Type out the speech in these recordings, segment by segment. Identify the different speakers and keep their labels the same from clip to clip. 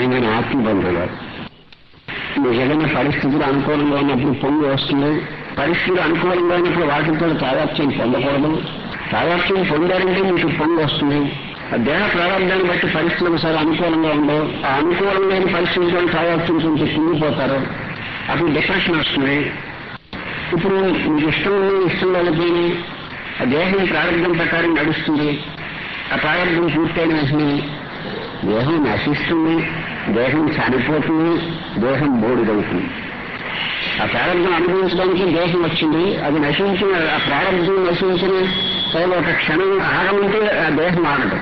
Speaker 1: నిజమైన ఆత్మబంధువులు మీకు ఏదైనా పరిస్థితులు అనుకూలంగా ఉన్నప్పుడు పొంగి వస్తుంది పరిస్థితులు అనుకూలంగా ఉన్నప్పుడు వాటితో తాదాత్యం పొందకూడదు తాదాత్యం పొందారంటే మీకు పొంగి వస్తుంది ఆ దేహ ప్రారంభాన్ని బట్టి పరిస్థితులు ఒకసారి అనుకూలంగా ఉండవు ఆ అనుకూలం లేని పరిస్థితుల్లో తాదాత్యం కొంచెం కుంగిపోతారు అప్పుడు డిప్రెషన్ వస్తుంది ఇప్పుడు మీకు ఇష్టం ఉంది ఇష్టం లేకపోయినా ఆ దేహం ప్రారంభం ప్రకారం నడుస్తుంది ఆ ప్రారంభం పూర్తయిన వెంటనే దేహం నశిస్తుంది దేహం చనిపోతుంది దేహం బోడిదవుతుంది ఆ ప్రారంభం అనుభవించడానికి దేహం వచ్చింది అది నశించిన ఆ ప్రారంభం నశించిన కేవలం ఒక క్షణం ఆగమంటే ఆ దేహం ఆగదు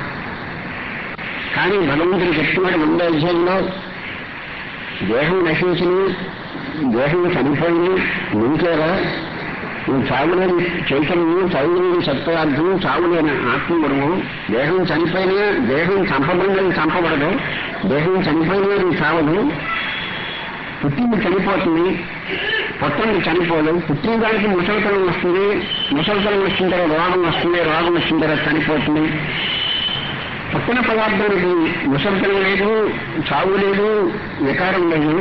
Speaker 1: కానీ భగవంతుడు చెప్తున్నాడు ముందు అధ్యాయంలో దేహం నశించింది దేహం చనిపోయింది నువ్వుకేరా నువ్వు చావులేని చైతన్యం చావులేని సత్పదార్థం చావులేని ఆత్మగుణము దేహం చనిపోయినా దేహం చంపబడినది చంపబడదు దేహం చనిపోయినది చావదు పుట్టింది చనిపోతుంది పొట్టంది చనిపోదు పుట్టిన దానికి ముసలితనం వస్తుంది ముసలితనం వచ్చిన తర్వాత రోగం వస్తుంది రోగం వచ్చిన తర్వాత చనిపోతుంది పుట్టిన పదార్థానికి ముసలితనం లేదు చావు లేదు వికారం లేదు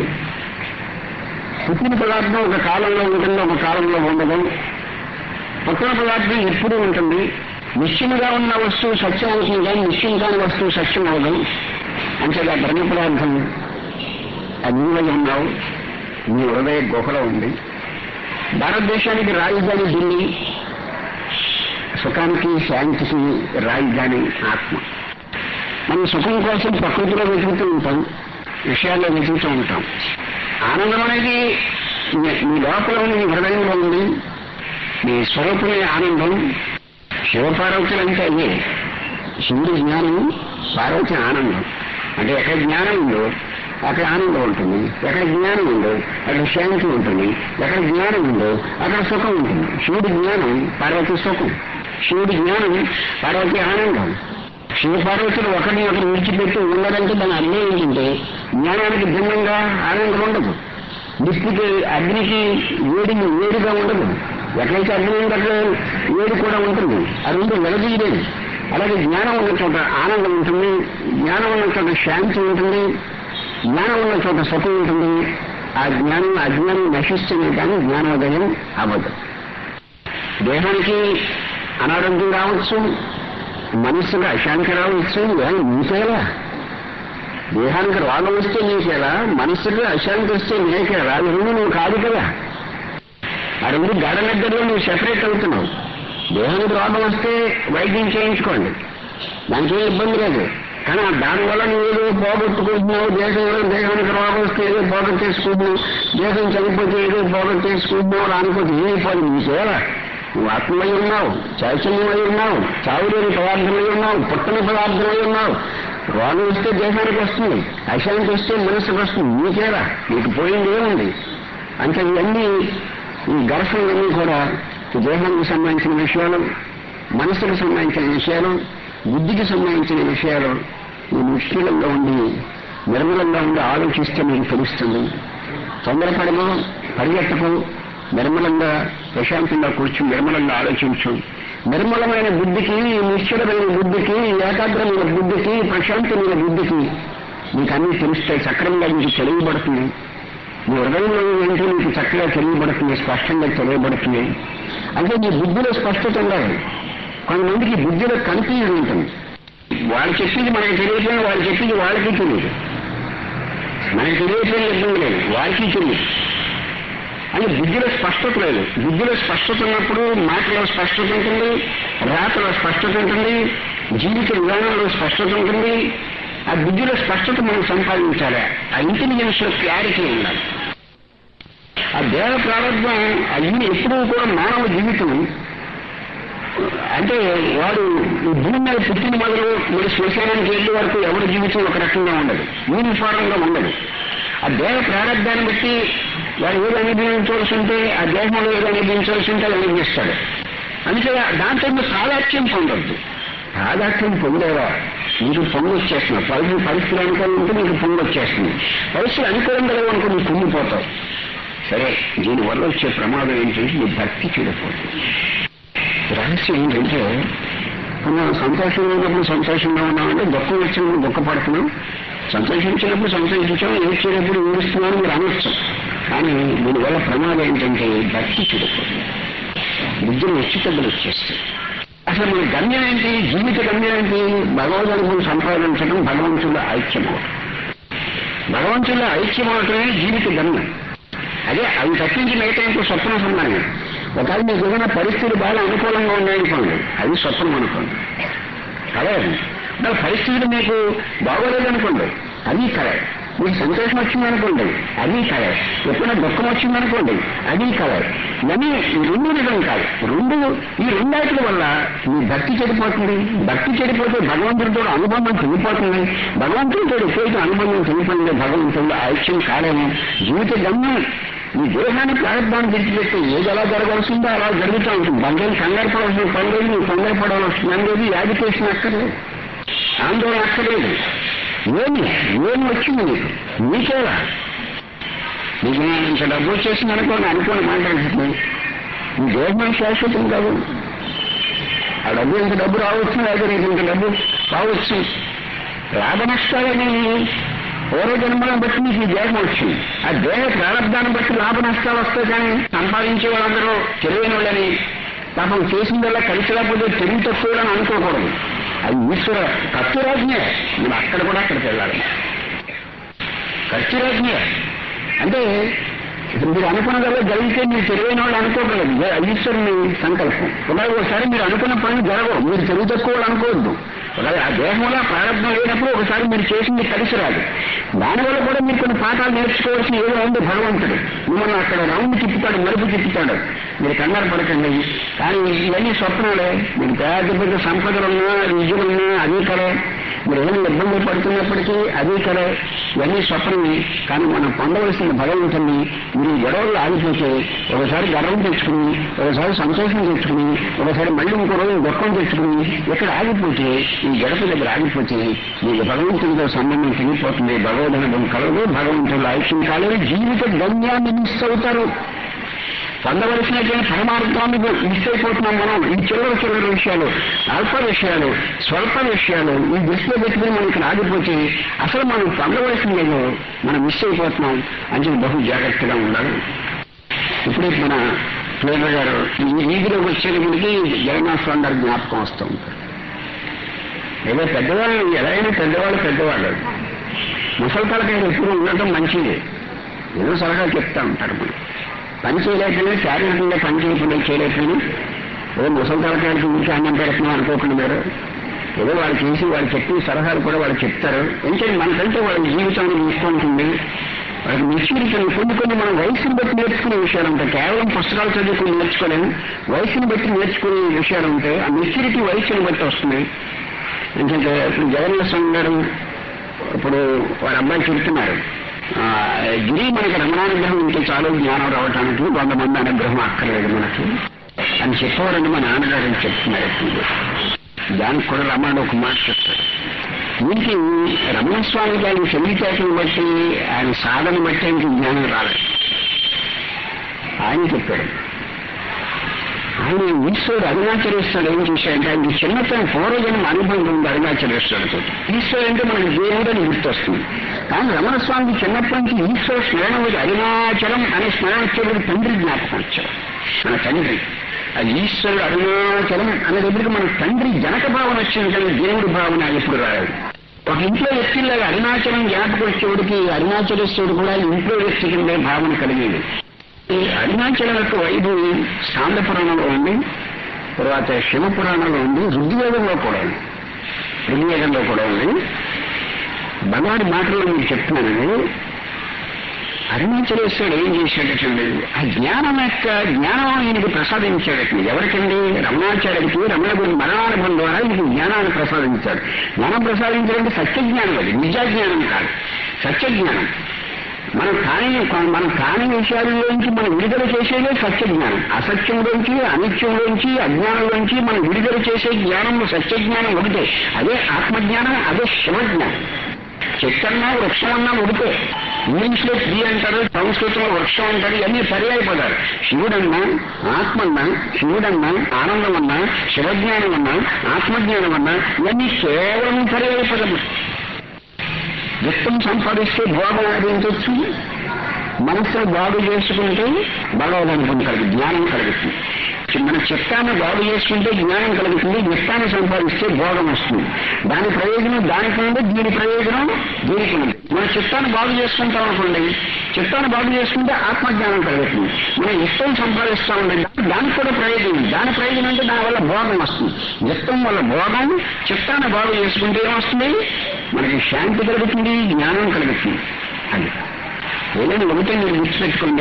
Speaker 1: పుట్టిన పదార్థం ఒక కాలంలో ఉంటుంది ఒక కాలంలో ఉండదు పుట్టిన పదార్థం ఎప్పుడూ ఉంటుంది నిశ్చయంగా ఉన్న వస్తువు సత్యం అవుతుంది కానీ నిశ్చయం కాని వస్తువు సత్యం అవదు అంతేగా బ్రహ్మ పదార్థం అది నీవై ఉన్నావు నీ హృదయ గుహలో ఉంది భారతదేశానికి రాజధాని ఢిల్లీ సుఖానికి శాంతికి రాజధాని ఆత్మ మనం సుఖం కోసం ప్రకృతిలో వెతుకుతూ ఉంటాం విషయాల్లో వెతుకుతూ ఉంటాం ఆనందం అనేది నీ- నీ లోపల ఉంది నీ హృదయంలో ఉంది నీ స్వరూపమే ఆనందం శివపార్వతులు అంటే అదే శివుడి జ్ఞానం పార్వతి ఆనందం అంటే ఎక్కడ జ్ఞానం ఉందో అక్కడ ఆనందం ఉంటుంది ఎక్కడ జ్ఞానం ఉందో అక్కడ శాంతి ఉంటుంది ఎక్కడ జ్ఞానం ఉందో అక్కడ సుఖం ఉంటుంది శివుడి జ్ఞానం పార్వతి సుఖం శివుడి జ్ఞానం పార్వతి ఆనందం శివ పార్వతులు ఒకరిని ఒకరు విడిచిపెట్టి ఉండదంటే దాని అర్థం ఏంటంటే జ్ఞానానికి భిన్నంగా ఆనందం ఉండదు నిప్పుకి అగ్నికి వేడిని వేడిగా ఉండదు ఎక్కడైతే అగ్ని ఉందో అక్కడ వేడి కూడా ఉంటుంది అది ఉంటే వెలదీయలేదు అలాగే జ్ఞానం ఉన్న చోట ఆనందం ఉంటుంది జ్ఞానం ఉన్న చోట శాంతి ఉంటుంది జ్ఞానం ఉన్న చోట సుఖం ఉంటుంది ఆ జ్ఞానం అజ్ఞానం నశిస్తుంది కానీ జ్ఞానోదయం అవ్వదు దేహానికి అనారోగ్యం రావచ్చు మనస్సుకు అశాంతి రావచ్చు ఏం నీకేలా దేహానికి రోగం వస్తే నీకేలా మనస్సుకు అశాంతి వస్తే నీకేలా ఈ రెండు నువ్వు కాదు కదా ఆ రెండు గడ దగ్గరలో నువ్వు సెపరేట్ అవుతున్నావు దేహానికి రోగం వస్తే వైద్యం చేయించుకోండి దానికి ఏం ఇబ్బంది లేదు కానీ ఆ దానివల్ల నువ్వు ఏదో పోగొట్టుకుంటున్నావు దేశంలో దేహానికి రోగం వస్తే ఏదో పోగొట్టేసుకుంటున్నావు దేశం చనిపోతే ఏదో పోగొట్టేసుకుంటున్నావు అని అనుకోతే ఏమైపోదు నీకేలా నువ్వు ఆత్మమై ఉన్నావు చైతన్యమై ఉన్నావు చావులేని పదార్థమై ఉన్నావు పుట్టని పదార్థమై ఉన్నావు రోగం వస్తే దేశానికి వస్తుంది అశాంతి వస్తే మనసుకు వస్తుంది నీకేరా నీకు పోయింది ఏముంది అంటే ఇవన్నీ ఈ ఘర్షణలన్నీ కూడా ఈ దేహానికి సంబంధించిన విషయాలు మనసుకు సంబంధించిన విషయాలు బుద్ధికి సంబంధించిన విషయాలు ఈ నిశ్చలంగా ఉండి నిర్మలంగా ఉండి ఆలోచిస్తే మీకు తెలుస్తుంది తొందరపడము పరిగెట్టకు నిర్మలంగా ప్రశాంతంగా కూర్చుని నిర్మలంగా ఆలోచించు నిర్మలమైన బుద్ధికి నిశ్చలమైన బుద్ధికి ఏకాగ్రమైన బుద్ధికి ప్రశాంతమైన బుద్ధికి నీకు అన్ని తెలుస్తాయి సక్రమంగా నీకు తెలియబడుతుంది నీ హృదయంలో ఏంటో నీకు చక్కగా తెలియబడుతుంది స్పష్టంగా తెలియబడుతుంది అంటే నీ బుద్ధిలో స్పష్టత ఉండాలి కొంతమందికి బుద్ధిలో కన్ఫ్యూజన్ ఉంటుంది వాళ్ళు చెప్పింది మనకి తెలియట్లేదు వాళ్ళు చెప్పింది వాళ్ళకి తెలియదు మనకి తెలియట్లేదు ఇబ్బంది లేదు వాళ్ళకి తెలియదు అని బుద్ధిలో స్పష్టత లేదు బుద్ధిలో స్పష్టత ఉన్నప్పుడు మాటలో స్పష్టత ఉంటుంది రాతలో స్పష్టత ఉంటుంది జీవిత విధానంలో స్పష్టత ఉంటుంది ఆ బుద్ధిలో స్పష్టత మనం సంపాదించాలి ఆ ఇంటెలిజెన్స్ లో క్లారిటీ ఉండాలి ఆ దేహ ప్రారంభం అన్ని ఎప్పుడూ కూడా మానవ జీవితం అంటే వాడు ఈ భూమి మీద పుట్టిన మొదలు మరి శ్మశానానికి వెళ్ళే వరకు ఎవరి జీవితం ఒక రకంగా ఉండదు యూనిఫారంగా ఉండదు ఆ దేహ ప్రారంభాన్ని బట్టి వాడు ఏది అనుభవించవలసి ఉంటే ఆ దేహంలో ఏది అనుభవించవలసి ఉంటే అది అనుభవిస్తాడు అందుకే దాంట్లో మీరు సాదాత్యం పొందొద్దు సాదాత్యం పొందేవా నీకు పొంగు వచ్చేస్తున్నావు పరిస్థితి పరిస్థితులు అనుకూలం ఉంటే నీకు పొంగు వచ్చేస్తుంది పరిస్థితులు అనుకూలంగా లేవు అనుకో నీకు పొంగిపోతావు సరే దీనివల్ల వచ్చే ప్రమాదం ఏంటంటే నీ భక్తి చెడిపోతుంది రహస్యం ఏంటంటే మనం సంతోషంగా ఉన్నప్పుడు సంతోషంగా ఉన్నామంటే దుఃఖం వచ్చినప్పుడు దుఃఖపడుతున్నాం సంతోషించినప్పుడు సంతోషించాం ఏడ్చేటప్పుడు ఏడుస్తున్నాను మీరు అనొచ్చు కానీ దీనివల్ల ప్రమాదం ఏంటంటే భక్తి చెడిపోతుంది బుద్ధిని హెచ్చుతగ్గులు వచ్చేస్తాయి అసలు మన గమ్యం ఏంటి జీవిత గమ్యం ఏంటి భగవద్ అనుభవం సంపాదించడం భగవంతుడు ఐక్యం అవడం భగవంతుల్లో ఐక్యం అవటమే జీవిత గమ్యం అదే అవి తప్పించి మిగతా ఇంకో స్వప్న సంబంధం ఒకవేళ మీకు ఏదైనా పరిస్థితులు బాగా అనుకూలంగా ఉన్నాయనుకోండి అది స్వప్నం అనుకోండి కలే మరి పరిస్థితులు మీకు బాగోలేదనుకోండి అది కలే మీకు సంతోషం వచ్చిందనుకోండి అది కలే ఎప్పుడైనా దుఃఖం వచ్చిందనుకోండి అది కలే ఇవన్నీ ఈ రెండు నిజం కాదు రెండు ఈ రెండాటిల వల్ల మీ భక్తి చెడిపోతుంది భక్తి చెడిపోతే భగవంతుడితో అనుబంధం చెడిపోతుంది భగవంతుడితో ఎప్పుడైతే అనుబంధం చెడిపోయిందో భగవంతుడు ఐక్యం కాలేము జీవిత గమ్యం ఈ దేహాన్ని ప్రారంభాన్ని తెచ్చిపెట్టి ఏది ఎలా జరగాల్సిందో అలా జరుగుతూ ఉంటుంది దానికేం కంగారు పడవలసిన పని లేదు నువ్వు కంగారు పడవలసిన పని లేదు యాజిటేషన్ అక్కర్లేదు ఆందోళన అక్కర్లేదు ఏమి ఏమి వచ్చింది నీకు నీకేలా నీకు నేను ఇంత డబ్బు వచ్చేసింది అనుకోని అనుకోని మాట్లాడుతుంది నీ దేహం శాశ్వతం కాదు ఆ డబ్బు ఇంత డబ్బు రావచ్చు లేదా నీకు ఇంత డబ్బు రావచ్చు లాభ నష్టాలని పూర్వ జన్మలను బట్టి నీకు ఈ దేహం వచ్చింది ఆ దేహ ప్రారంభాన్ని బట్టి లాభ నష్టాలు వస్తాయి కానీ సంపాదించే వాళ్ళందరూ తెలియని వాళ్ళని పాపం చేసిందల్లా కలిసి రాకపోతే తెలివి తక్కువ అని అనుకోకూడదు అది ఈశ్వర కత్తిరాజ్ఞే నువ్వు అక్కడ కూడా అక్కడికి వెళ్ళాలి కత్తిరాజ్ఞే అంటే ఇప్పుడు మీరు అనుకున్నదల్లా జరిగితే మీరు తెలివైన వాళ్ళు అనుకోకూడదు ఇదే ఈశ్వరుని సంకల్పం అలాగే ఒకసారి మీరు అనుకున్న పనులు జరగవు మీరు తెలివి తక్కువ వాళ్ళు అనుకోవద్దు అలాగే ఆ దేహంలో ప్రారంభం లేనప్పుడు ఒకసారి మీరు చేసింది కలిసి రాదు దానివల్ల కూడా మీరు కొన్ని పాఠాలు నేర్చుకోవాల్సిన ఏదో ఉంది భగవంతుడు మిమ్మల్ని అక్కడ రౌండ్ తిప్పుతాడు మరుపు తిప్పుతాడు మీరు కంగారు పడకండి కానీ ఇవన్నీ స్వప్నాలే మీరు పెద్ద పెద్ద సంపదలున్నా విద్యులున్నా అదే కలే మీరు ఏమైనా ఇబ్బంది పడుతున్నప్పటికీ అదే కలే ఇవన్నీ స్వప్నమే కానీ మనం పొందవలసిన భగవంతుని మీరు గొడవలు ఆగిపోతే ఒకసారి గర్వం తెచ్చుకుని ఒకసారి సంతోషం తెచ్చుకుని ఒకసారి మళ్ళీ ఇంకో రోజు దుఃఖం తెచ్చుకుని ఇక్కడ ఆగిపోతే ఈ గడప దగ్గర ఆగిపోతే మీకు భగవంతుడితో సంబంధం తెగిపోతుంది భగవదనుభవం కలదు భగవంతుడు ఐక్యం కాలేదు జీవిత గమ్యాన్ని మిస్ అవుతారు పొందవలసినటువంటి పరమార్థాన్ని మిస్ అయిపోతున్నాం మనం ఈ చిల్లర చిల్లర విషయాలు అల్ప విషయాలు స్వల్ప విషయాలు ఈ దృష్టిలో పెట్టుకుని మనం ఇక్కడ ఆగిపోతే అసలు మనం పొందవలసిందేదో మనం మిస్ అయిపోతున్నాం అని చెప్పి బహు జాగ్రత్తగా ఉండాలి ఇప్పుడు మన ప్లేడర్ గారు ఈ వీధిలోకి వచ్చేటప్పటికి జగన్నాథ్ స్వామి గారు జ్ఞాపకం వస్తూ ఉంటారు ఏదో పెద్దవాళ్ళు ఎలా అయినా పెద్దవాళ్ళు పెద్దవాళ్ళు ముసలి తలకాయలు ఎప్పుడు ఉండటం మంచిది ఏదో సలహా చెప్తా ఉంటారు మనం పని చేయలేకపోయినా శారీరకంగా పని చేయకుండా చేయలేకపోయినా ఏదో ముసలి తలకాయలకి ఊరికి అన్నం పెడుతున్నాం అనుకోకుండా మీరు ఏదో వాళ్ళు చేసి వాళ్ళు చెప్పిన సలహాలు కూడా వాళ్ళు చెప్తారు ఎందుకంటే మనకంటే వాళ్ళ జీవితాన్ని తీసుకుంటుంది వాళ్ళకి మెచ్యూరిటీని కొన్ని కొన్ని మనం వయసుని బట్టి నేర్చుకునే విషయాలు ఉంటాయి కేవలం పుస్తకాలు చదువుకుని నేర్చుకోలేము వయసుని బట్టి నేర్చుకునే విషయాలు ఉంటాయి ఆ మెచ్యూరిటీ వయసుని బట్టి వస్తుంది ఎందుకంటే ఇప్పుడు జగన్ స్వామి గారు ఇప్పుడు వాళ్ళ అబ్బాయి చెప్తున్నారు ఆ, గిరి మనకి రమణానుగ్రహం ఉంటే చాలు జ్ఞానం రావటానికి కొంతమంది అనుగ్రహం అక్కర్లేదు మనకి అని చెప్పవారని మా నాన్నగారు చెప్తున్నారు ఎప్పుడు దానికి కూడా రమణుడు ఒక మాట చెప్తారు దీనికి రమణస్వామి గారి తెలివితేటను బట్టి ఆయన సాధన బట్టి ఆయనకి జ్ఞానం రాలేదు ఆయన చెప్పాడు ఆయన ఈశ్వరుడు అరుణాచలేశ్వరుడు ఏం చేశాడంటే ఆయన చిన్నతనం పూర్వజన్మ అనుబంధం ఉంది అరుణాచలేశ్వరుడితో ఈశ్వరుడు అంటే మనకి దేవుడు అని గుర్తొస్తుంది కానీ రమణ స్వామికి చిన్నప్పటి నుంచి ఈశ్వర స్మరణ మీద అరుణాచలం అనే స్మరణ వచ్చేప్పుడు తండ్రి జ్ఞాపకం వచ్చాడు మన తండ్రి ఆ ఈశ్వరుడు అరుణాచలం అనే దగ్గరికి మన తండ్రి జనక భావన వచ్చింది కానీ దేవుడి భావన ఎప్పుడు రాలేదు ఒక ఇంట్లో వ్యక్తిలాగా అరుణాచలం జ్ఞాపకం వచ్చేవాడికి అరుణాచలేశ్వరుడు కూడా ఇంట్లో వ్యక్తి కిందే భావన కలిగేది ఈ అరుణాచలం యొక్క వైభవం స్కాంద పురాణంలో ఉంది తర్వాత శివ పురాణంలో ఉంది ఋగ్వేదంలో కూడా ఉంది ఋగ్వేదంలో కూడా ఉంది భగవాడి మాటల్లో మీకు చెప్తున్నానండి అరుణాచలేశ్వరుడు ఏం చేశాడటండి ఆ జ్ఞానం యొక్క జ్ఞానం ఈయనకి ప్రసాదించాడటండి ఎవరికండి రమణాచార్యుడికి రమణ గురి మరణానుభవం ద్వారా ఈయనకి జ్ఞానాన్ని ప్రసాదించాడు జ్ఞానం ప్రసాదించాలంటే సత్యజ్ఞానం అది నిజాజ్ఞానం కాదు సత్యజ్ఞానం మనం కాని మనం కాని విషయాల్లోంచి మనం విడుదల చేసేదే సత్యజ్ఞానం అసత్యంలోంచి అనిత్యంలోంచి అజ్ఞానంలోంచి మనం విడుదల చేసే జ్ఞానం సత్యజ్ఞానం ఒకటే అదే ఆత్మజ్ఞానం అదే శివజ్ఞానం చెట్టన్నా వృక్షమన్నా ఒకటే ఇంగ్లీష్ లో ట్రీ అంటారు సంస్కృతంలో వృక్షం అంటారు ఇవన్నీ పర్యాయ పదాలు శివుడన్నా ఆత్మన్నా శివుడన్నా ఆనందమన్నా శివజ్ఞానం అన్నా ఆత్మజ్ఞానం అన్నా ఇవన్నీ కేవలం పర్యాయ పదములు విత్తం సంపాదిస్తే భోగం ఆడించవచ్చు మనసును బాగు చేసుకుంటే భగవద్ అనుభవం కలుగుతుంది జ్ఞానం కలుగుతుంది మన చిత్తాన్ని బాగు చేసుకుంటే జ్ఞానం కలుగుతుంది విత్తాన్ని సంపాదిస్తే భోగం వస్తుంది దాని ప్రయోజనం దానికి ఉంది దీని ప్రయోజనం దీనికి ఉంది మన చిత్తాన్ని బాగు చేసుకుంటాం అనుకోండి చిత్తాన్ని బాగు చేసుకుంటే ఆత్మజ్ఞానం కలుగుతుంది మనం ఇష్టం సంపాదిస్తా ఉండండి దానికి కూడా ప్రయోజనం దాని ప్రయోజనం అంటే దాని వల్ల భోగం వస్తుంది ఇష్టం వల్ల భోగం చిత్తాన్ని బాగు చేసుకుంటే ఏమొస్తుంది మనకి శాంతి కలుగుతుంది జ్ఞానం కలుగుతుంది అది ఏదైనా ఒకటే మీరు గుర్తుపెట్టుకోండి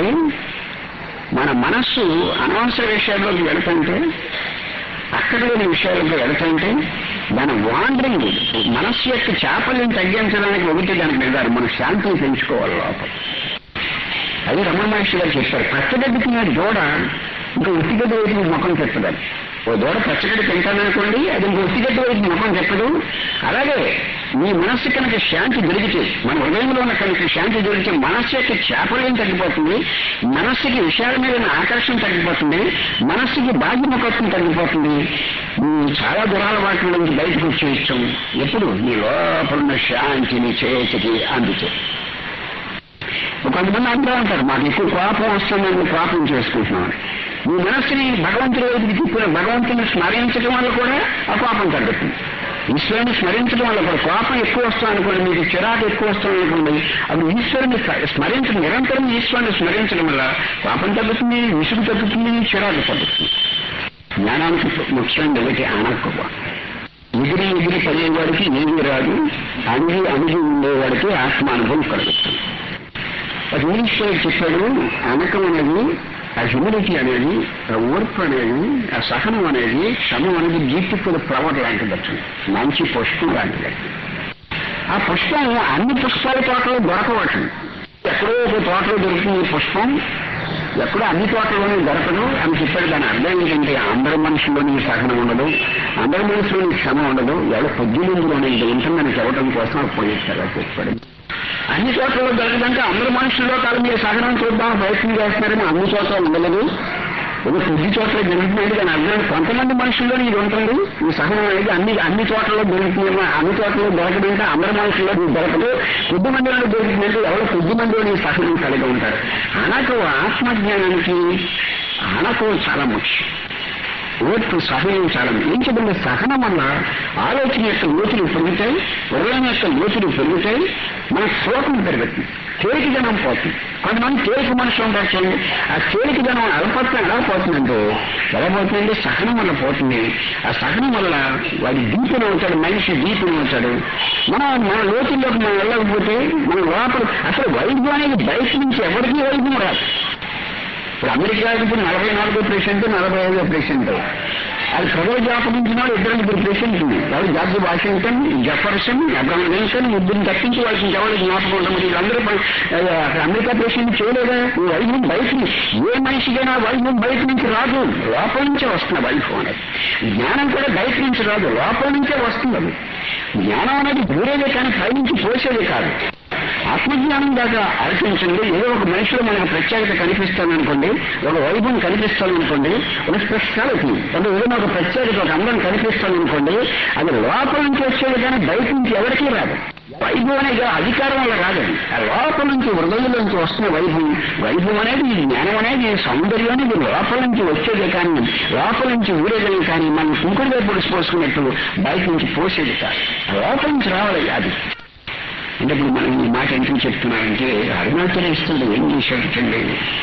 Speaker 1: మన మనస్సు అనవసర విషయాల్లోకి వెళుతుంటే అక్కడ లేని విషయాలకు వెళుతుంటే దాని వాండరింగ్ మనస్సు యొక్క చాపల్యం తగ్గించడానికి ఒకటి దానికి నిర్ధారం మన శాంతిని పెంచుకోవాలి లోపల అది రమణ మహర్షి గారు చెప్పారు పచ్చగడ్డి తినే దూడ ఇంకా ఉత్తిగడ్డ వైపు ముఖం చెప్పదని ఓ దూడ పచ్చగడ్డి తింటాననుకోండి అది ఇంకో ఉత్తిగడ్డ వైపు ముఖం చెప్పదు అలాగే మీ మనస్సు కనుక శాంతి దొరికితే మన హృదయంలో ఉన్న కనుక శాంతి దొరికితే మనస్సు యొక్క చేపలేం తగ్గిపోతుంది మనస్సుకి విషయాల మీద ఉన్న ఆకర్షణ తగ్గిపోతుంది మనస్సుకి బాధ్యముఖత్వం తగ్గిపోతుంది నువ్వు చాలా దురాలవాట్ల నుంచి బయటకు వచ్చేయచ్చు ఎప్పుడు నీ లోపల ఉన్న శాంతిని చేతికి అందుకే కొంతమంది అంటూ ఉంటారు మాకు ఎక్కువ కోపం వస్తుందని కోపం చేసుకుంటున్నాం మీ మనస్సుని భగవంతుడి వైపుకి తిప్పిన భగవంతుని స్మరించడం వల్ల కూడా ఆ కోపం తగ్గుతుంది ఈశ్వరుని స్మరించడం వల్ల కూడా కోపం ఎక్కువ వస్తుంది అనుకోండి మీకు చిరాకు ఎక్కువ వస్తుంది అనుకోండి అప్పుడు ఈశ్వరుని స్మరించడం నిరంతరం ఈశ్వరుని స్మరించడం వల్ల కోపం తగ్గుతుంది విసుగు తగ్గుతుంది చిరాకు తగ్గుతుంది జ్ఞానానికి ముఖ్యంగా ఒకటి అనక్కువ ఎగిరి ఎగిరి పడేవాడికి ఏది రాదు అణిగి అణిగి ఉండేవాడికి ఆత్మానుభవం కలుగుతుంది అది ఇంగ్లీష్ లో చెప్పాడు అనకం అనేది ఆ హ్యూమిడిటీ అనేది ఆ ఓర్పు అనేది ఆ సహనం అనేది క్షమం అనేది బ్యూటిఫుల్ ఫ్లవర్ లాంటిది మంచి పుష్పం లాంటిది ఆ పుష్పం అన్ని పుష్పాల తోటలో దొరకవచ్చు ఎక్కడో ఒక తోటలో దొరుకుతుంది ఈ పుష్పం ఎక్కడో అన్ని తోటలోనే దొరకదు అని చెప్పాడు దాని అర్థం ఏంటంటే అందరి మనుషుల్లోని సహనం ఉండదు అందరి మనుషులోని క్షమ ఉండదు ఎవరో కొద్ది మందిలోనే ఇది ఉంటుందని చెప్పడం కోసం పోయిస్తారు అని చెప్పాడు అన్ని చోట్లలో దొరకదంటే అందరి మనుషుల్లో కాదు మీరు సహనం చూద్దాం ప్రయత్నం చేస్తున్నారని అన్ని చోట్ల ఉండలేదు ఒక కొద్ది చోట్ల జరుగుతుంది కానీ అర్థం కొంతమంది మనుషుల్లో ఇది ఉంటుంది ఈ సహనం అనేది అన్ని అన్ని చోట్లలో దొరుకుతుంది అన్ని చోట్లలో దొరకదంటే అందరి మనుషుల్లో ఇది దొరకదు కొద్ది మందిలో దొరుకుతుందంటే ఎవరో కొద్ది మందిలో ఈ సహనం కలిగి ఉంటారు అనకు ఆత్మజ్ఞానానికి అనకు చాలా ముఖ్యం ఓర్పు సహనం చాలా ఏం చెప్పండి సహనం వల్ల ఆలోచన యొక్క లోతులు పెరుగుతాయి హృదయం యొక్క లోతులు పెరుగుతాయి మన శ్లోకం పెరుగుతుంది తేలిక జనం పోతుంది కొంతమంది తేలిక మనుషులు ఉంటారు చూడండి ఆ తేలిక జనం అల్పత్వం ఎలా పోతుందంటే ఎలా పోతుందంటే సహనం వల్ల పోతుంది ఆ సహనం వల్ల వాడి దీపుని అవుతాడు మనిషి దీపుని అవుతాడు మనం మన లోతుల్లోకి మనం వెళ్ళకపోతే మన లోపల అసలు వైద్యం అనేది బయట నుంచి ఎవరికీ వైద్యం రాదు ఇప్పుడు అమెరికాకి ఇప్పుడు నలభై నాలుగో పేషెంట్ నలభై ఐదో పేషెంట్ అది హృదయ వ్యాపరించిన వాళ్ళు ఇద్దరు ముగ్గురు పేషెంట్ ఉంది వాళ్ళు George Washington Jefferson Abraham Lincoln ముగ్గురిని తప్పించి వాళ్ళకి ఇంకెవరికి జ్ఞాపకం ఉంటుంది వీళ్ళందరూ ప- ఆ, అక్కడ అమెరికా పేషెంట్ చేయలేదా ఈ వైద్యం బయట నుంచి ఏ మనిషికైనా వైద్యం బయట నుంచి రాదు లోపల నుంచే వస్తుంది వైద్యం అనేది జ్ఞానం కూడా బయట నుంచి రాదు లోపల నుంచే వస్తుంది అది జ్ఞానం అనేది దూరేదే కానీ పైనుంచి పోసేదే కాదు ఆత్మజ్ఞానం దాకా ఆలోచించండి ఏదో ఒక మనిషిలో మనకు ప్రత్యేకత కనిపిస్తాననుకోండి ఒక వైభవం కనిపిస్తాననుకోండి ఒక స్పెషాలిటీ అంటే ఏదైనా ఒక ప్రత్యేకత ఒక అందం కనిపిస్తాననుకోండి అది లోపల నుంచి వచ్చేది కానీ బయట నుంచి ఎవరికీ రాదు వైభవం అనేది అధికారం వల్ల రాదండి ఆ లోపల నుంచి హృదయంలో నుంచి వస్తున్న వైభవం వైభవం అనేది ఈ జ్ఞానం అనేది ఈ సౌందర్యం అనేది లోపల నుంచి వచ్చేదే కానీ లోపల నుంచి ఊరేదే కానీ మనం కుంకుడు వైపు పోసుకున్నట్టు బయట నుంచి పోసేది కాదు ఆ లోపల నుంచి రావాలి అది అంటే ఇప్పుడు మనం ఈ మాట ఎందుకు చెప్తున్నానంటే అరుణాచలేశ్వరుడు ఏం చేశాడు చూడండి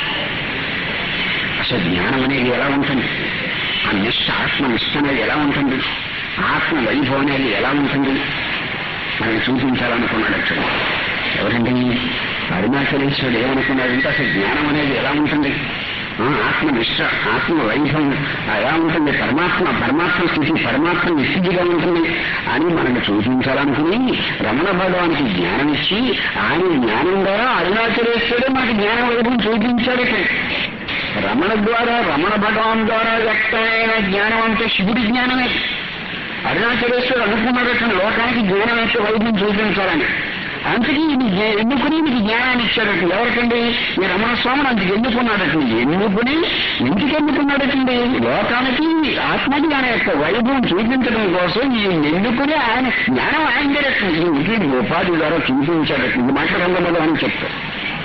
Speaker 1: అసలు జ్ఞానం అనేది ఎలా ఉంటుంది ఆ నిష్ట ఆత్మ నిష్ట అనేది ఎలా ఉంటుంది ఆత్మ వైభవం అనేది ఎలా ఉంటుంది మనం చూపించాలనుకున్నాడు అసలు ఎవరండి అరుణాచలేశ్వరుడు ఏమనుకున్నాడంటే అసలు జ్ఞానం అనేది ఎలా ఉంటుంది ఆ, ఆత్మ నిష్ట ఆత్మ వైభవం ఎలా ఉంటుంది పరమాత్మ పరమాత్మ స్థితి పరమాత్మ నిస్థితిగా ఉంటుంది అని మనకు చూపించాలనుకుని రమణ భగవానికి జ్ఞానం ఇచ్చి ఆయన జ్ఞానం ద్వారా అరుణాచలేశ్వరుడే మనకి జ్ఞాన వైభవం చూపించాడు ఇక్కడ రమణ ద్వారా రమణ భగవాన్ ద్వారా వ్యక్తమైన జ్ఞానం అంటే శివుడి జ్ఞానమే అరుణాచలేశ్వరుడు అనుకున్నాడు లోకానికి జ్ఞానం యొక్క వైద్యం చూపించాలని అందుకే ఇది జ్ఞా- ఎన్నుకుని మీకు జ్ఞానాన్ని ఇచ్చాడట ఎవరికండి ఈ రమణ స్వామిని అందుకు ఎన్నుకున్నాడటండి ఎన్నుకుని ఎందుకు ఎన్నుకున్నాడటండి లోకానికి ఆత్మజ్ఞానం యొక్క వైభవం చూపించడం కోసం ఈ ఎన్నుకుని ఆయన జ్ఞానం ఆయన జరగట్లేదు ఈ ఉద్యోగి ఉపాధి ద్వారా చూపించాడట ఇది మాట్లాడంలో అని చెప్తారు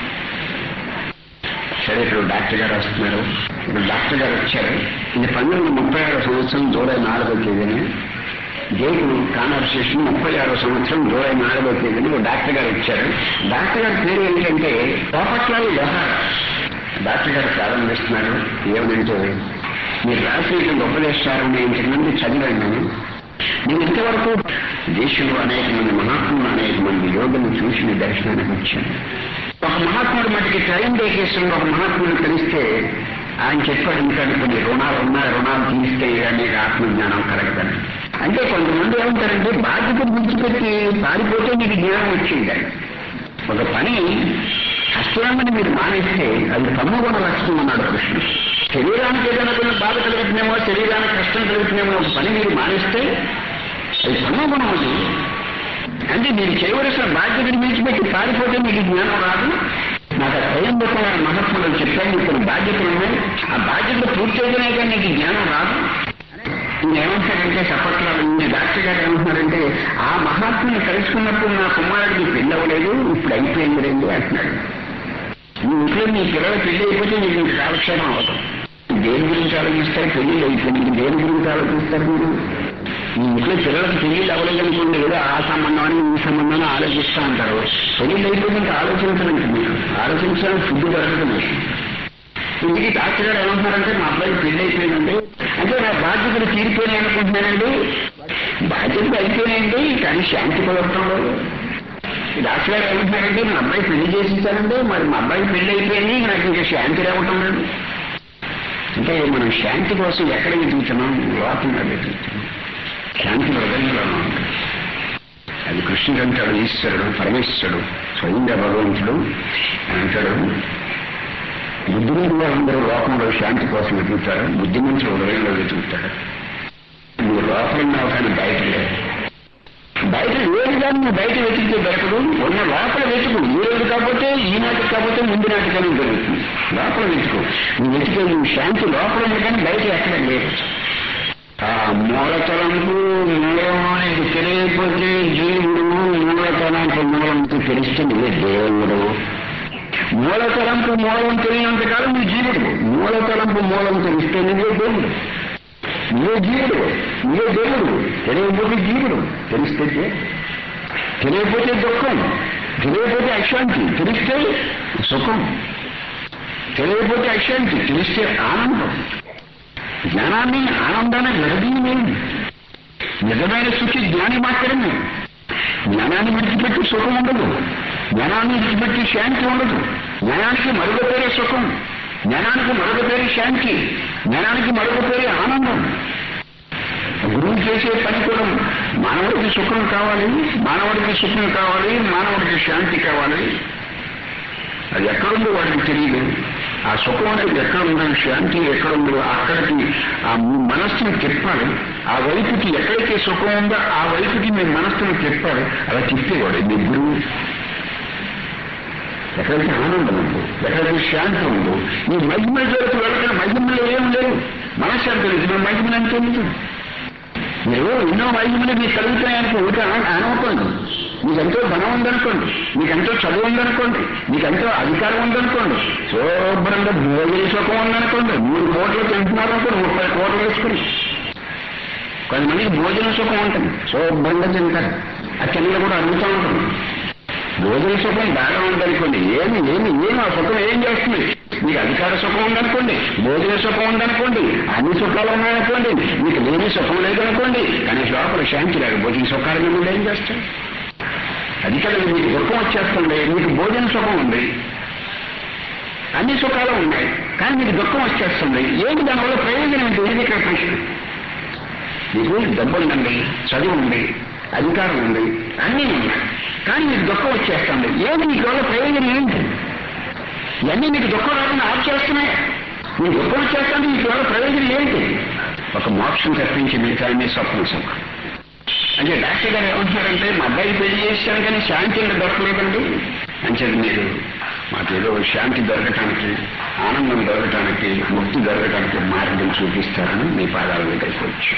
Speaker 1: సరే ఇప్పుడు డాక్టర్ గారు వస్తున్నారు ఇప్పుడు డాక్టర్ గారు వచ్చారు ఇది పంతొమ్మిది వందల ముప్పై ఆరో సంవత్సరం జూలై నాలుగో తేదీని జైలు కాన్వర్సేషన్ ముప్పై ఆరో సంవత్సరం జూలై నాలుగో తేదీని ఒక డాక్టర్ గారు వచ్చారు డాక్టర్ గారి పేరు ఏంటంటే పోపట్లాలి వ్యవహార డాక్టర్ గారు ప్రారంభిస్తున్నారు ఏమనంటే మీరు రాసినటువంటి ఉపదేశాలను నేను ఇంతకుముందు చదివాను నేను నేను ఇంతవరకు దేశంలో అనేక మంది మహాత్ములు అనేక మంది యోగులను చూసి మీ దర్శనానికి వచ్చాను ఒక మహాత్ముడు మటుకి ట్రైన్ డేకేశ్వరంలో ఒక మహాత్ముడు కలిస్తే ఆయన చెప్పాడు ఇంకా కొన్ని రుణాలు ఉన్నాయి రుణాలు తీస్తే అనేక ఆత్మజ్ఞానం కలగదని అంటే కొంతమంది ఏమంటారంటే బాధ్యతను విడిచిపెట్టి పారిపోతే మీకు జ్ఞానం వచ్చింది ఒక పని కష్టమని మీరు మానేస్తే అది తమ్ముగుణ లక్షణం అన్నాడు కృష్ణుడు శరీరానికి ఏదైనా కొన్ని బాధ కలుగుతున్నామో శరీరానికి కష్టం కలుగుతున్నామో ఒక పని మీరు మానేస్తే అది తమ్ముగుణం అది అంటే మీరు చేయవలసిన బాధ్యతను విడిచిపెట్టి పారిపోతే మీకు జ్ఞానం రాదు నాకు ఆ స్వయం చెప్పాలని మహత్ములు చెప్పాను మీకు కొన్ని బాధ్యతలు ఉన్నాయి ఆ బాధ్యతలు పూర్తి అయితేనే కానీ నీకు జ్ఞానం రాదు ఈయన ఏమంటారంటే చెప్పట్లేదు ఈ డాక్టర్ గారు ఏమంటున్నారంటే ఆ మహాత్ముని కలుసుకున్నప్పుడు నా కుమారుడికి పెళ్ళి అవ్వలేదు ఇప్పుడు అయిపోయింది రండి అంటున్నాడు మీ ఇంట్లో మీ పిల్లల పెళ్లి అయిపోతే మీకు ఇంక కాలక్షేమం అవుతాం దేని గురించి ఆలోచిస్తారు పెళ్లి అయిపోయింది దేని గురించి ఆలోచిస్తారు మీరు మీ ఇంట్లో పిల్లలకు పెళ్లి అవ్వలేదు అనుకోండి ఏదో ఆ సంబంధం అని ఈ సంబంధం అని ఆలోచిస్తూ ఉంటారు పెళ్లి అయిపోయింది ఇంకా ఆలోచించడానికి మీరు ఆలోచించడానికి ఫుడ్ దొరకదు మీకు ఇందుకు డాక్టర్ గారు ఏమంటున్నారంటే మా అబ్బాయి పెళ్లి అయిపోయిందండి అంటే నా బాధ్యతలు తీరిపోయినాయి అనుకుంటున్నానండి బాధ్యతలు అయిపోయినాయండి కానీ శాంతి కుదరటం లేదు ఈ డాక్టర్ గారు ఏమంటున్నారంటే మా అబ్బాయి పెళ్లి చేసేసానండి మరి మా అబ్బాయి పెళ్లి అయిపోయింది నాకు ఇంకా శాంతి రావటం లేదు అంటే మనం శాంతి కోసం ఎక్కడ వెతుకుతున్నాం లోకంగా వెతుకుతున్నాం శాంతి హృదయంలో ఉంది అది కృష్ణుడు అంటాడు ఈశ్వరుడు పరమేశ్వరుడు స్వయంగా భగవంతుడు అంటాడు బుద్ధిమంతులు వాళ్ళందరూ లోకంలో శాంతి కోసం వెతుకుతారు బుద్ధిమంతులు హృదయంలో వెతుకుతారు నువ్వు లోపల ఉన్నావు కానీ బయట లేదు బయట లేదు కానీ నువ్వు బయట వెతికితే దొరకదు ఉన్న లోపల వెతుకు ఈ రోజు కాకపోతే ఈనాటికి కాకపోతే ముందు నాటికనే దొరుకుతుంది లోపల వెతుకు నువ్వు వెతికే నువ్వు శాంతి లోపల ఉంది కానీ బయట ఎక్కడ లేదు ఆ మూలతలంపు మూలం అనేది తెలియకపోతే జీవుడు మూలతలంపు మూలంకు తెలిస్తే నువ్వే దేవుడు మూలతలంపు మూలం తెలియనంత కాలం నువ్వు జీవుడు మూలతలంపు మూలం తెలిస్తే నువ్వే దేవుడు నువ్వే జీవుడు నువ్వే దేవుడు తెలియకపోతే జీవుడు తెలిస్తే దే- తెలియకపోతే దుఃఖం తెలియకపోతే అశాంతి తెలిస్తే సుఖం తెలియకపోతే అశాంతి తెలిస్తే ఆనందం జ్ఞానాన్ని ఆనందాన్ని విడదీయలేదు నిజమైన శుచి జ్ఞాని మాత్రమే జ్ఞానాన్ని విడిచిపెట్టి సుఖం ఉండదు జ్ఞానాన్ని విడిచిపెట్టి శాంతి ఉండదు జ్ఞానానికి మరొక పేరే సుఖం జ్ఞానానికి మరొక పేరు శాంతి జ్ఞానానికి మరొక పేరే ఆనందం గురువు చేసే పని కూడా మానవుడికి సుఖం కావాలి మానవుడికి సుఖం కావాలి మానవుడికి శాంతి కావాలి అది ఎక్కడుందో వాడికి తెలియదు ఆ సుఖం అనేది ఎక్కడుందో శాంతి ఎక్కడుందో అక్కడికి ఆ మీ మనస్సును తిప్పాలి ఆ వైపుకి ఎక్కడైతే సుఖం ఉందో ఆ వైపుకి మీ మనస్సును తిప్పాలి అలా తిప్పేవాడు మీ గురువు ఎక్కడైతే ఆనందం ఉందో ఎక్కడైతే శాంతి ఉందో ఈ మహిమ జోలికి వెళ్ళడం మహిమలో ఏం లేవు మనశ్శాంతి లేదు మీ మహిమలు అంటే ఎందుకు? మీరు ఎన్నో మహిమలు మీకు కలుగుతాయనుకో ఊరికే అన- అనవకండి మీకెంతో ధనం ఉందనుకోండి మీకెంతో చదువు ఉందనుకోండి మీకెంతో అధికారం ఉందనుకోండి శుభ్రంగా భోజన సుఖం ఉందనుకోండి మూడు కోట్లు తింటున్నారు అనుకోండి ముప్పై కోట్లు వేసుకుని కొంతమందికి భోజన సుఖం ఉంటుంది శుభ్రంగా తింటారు ఆ కింద కూడా అడుగుతూ ఉంటుంది భోజన సుఖం బాగా ఉందనుకోండి ఏమి ఏమి ఏమి ఆ సుఖం ఏం చేస్తుంది మీకు అధికార సుఖం ఉందనుకోండి భోజన సుఖం ఉందనుకోండి అన్ని సుఖాలు ఉన్నాయనుకోండి మీకు లేని సుఖం లేదనుకోండి కానీ లోపల శాంతి లేదు భోజన సుఖాలు మిమ్మల్ని ఏం చేస్తాయి అధికారులు మీకు దుఃఖం వచ్చేస్తుంది మీకు భోజన సుఖం ఉంది అన్ని సుఖాలు ఉన్నాయి కానీ మీకు దుఃఖం వచ్చేస్తుంది ఏంటి దానివల్ల ప్రయోజనం ఏంటి ఇది ఇక్కడ ప్రశ్న మీకు డబ్బు ఉందండి చదువు ఉంది అధికారం ఉంది అన్నీ ఉన్నాయి కానీ మీకు దుఃఖం వచ్చేస్తుంది ఏంటి మీకు వల్ల ప్రయోజనం ఏంటి ఇవన్నీ మీకు దుఃఖం రాకుండా ఆఫ్ చేస్తున్నాయి మీకు దుఃఖం వచ్చేస్తుంది మీకు వల్ల ప్రయోజనం ఏంటి ఒక మోక్షం తప్పించి మిగతా స్వప్న సుఖం అంటే డాక్టర్ గారు ఏమంటున్నారంటే మా అబ్బాయి పెళ్లి చేశాను కానీ శాంతి అంటే దొరకలేదండి అంచేది మీరు మాకు ఏదో శాంతి దొరకటానికి ఆనందం దొరకటానికి ముక్తి దొరకటానికి మార్గం చూపిస్తారని మీ పాదాల దగ్గరికి వచ్చి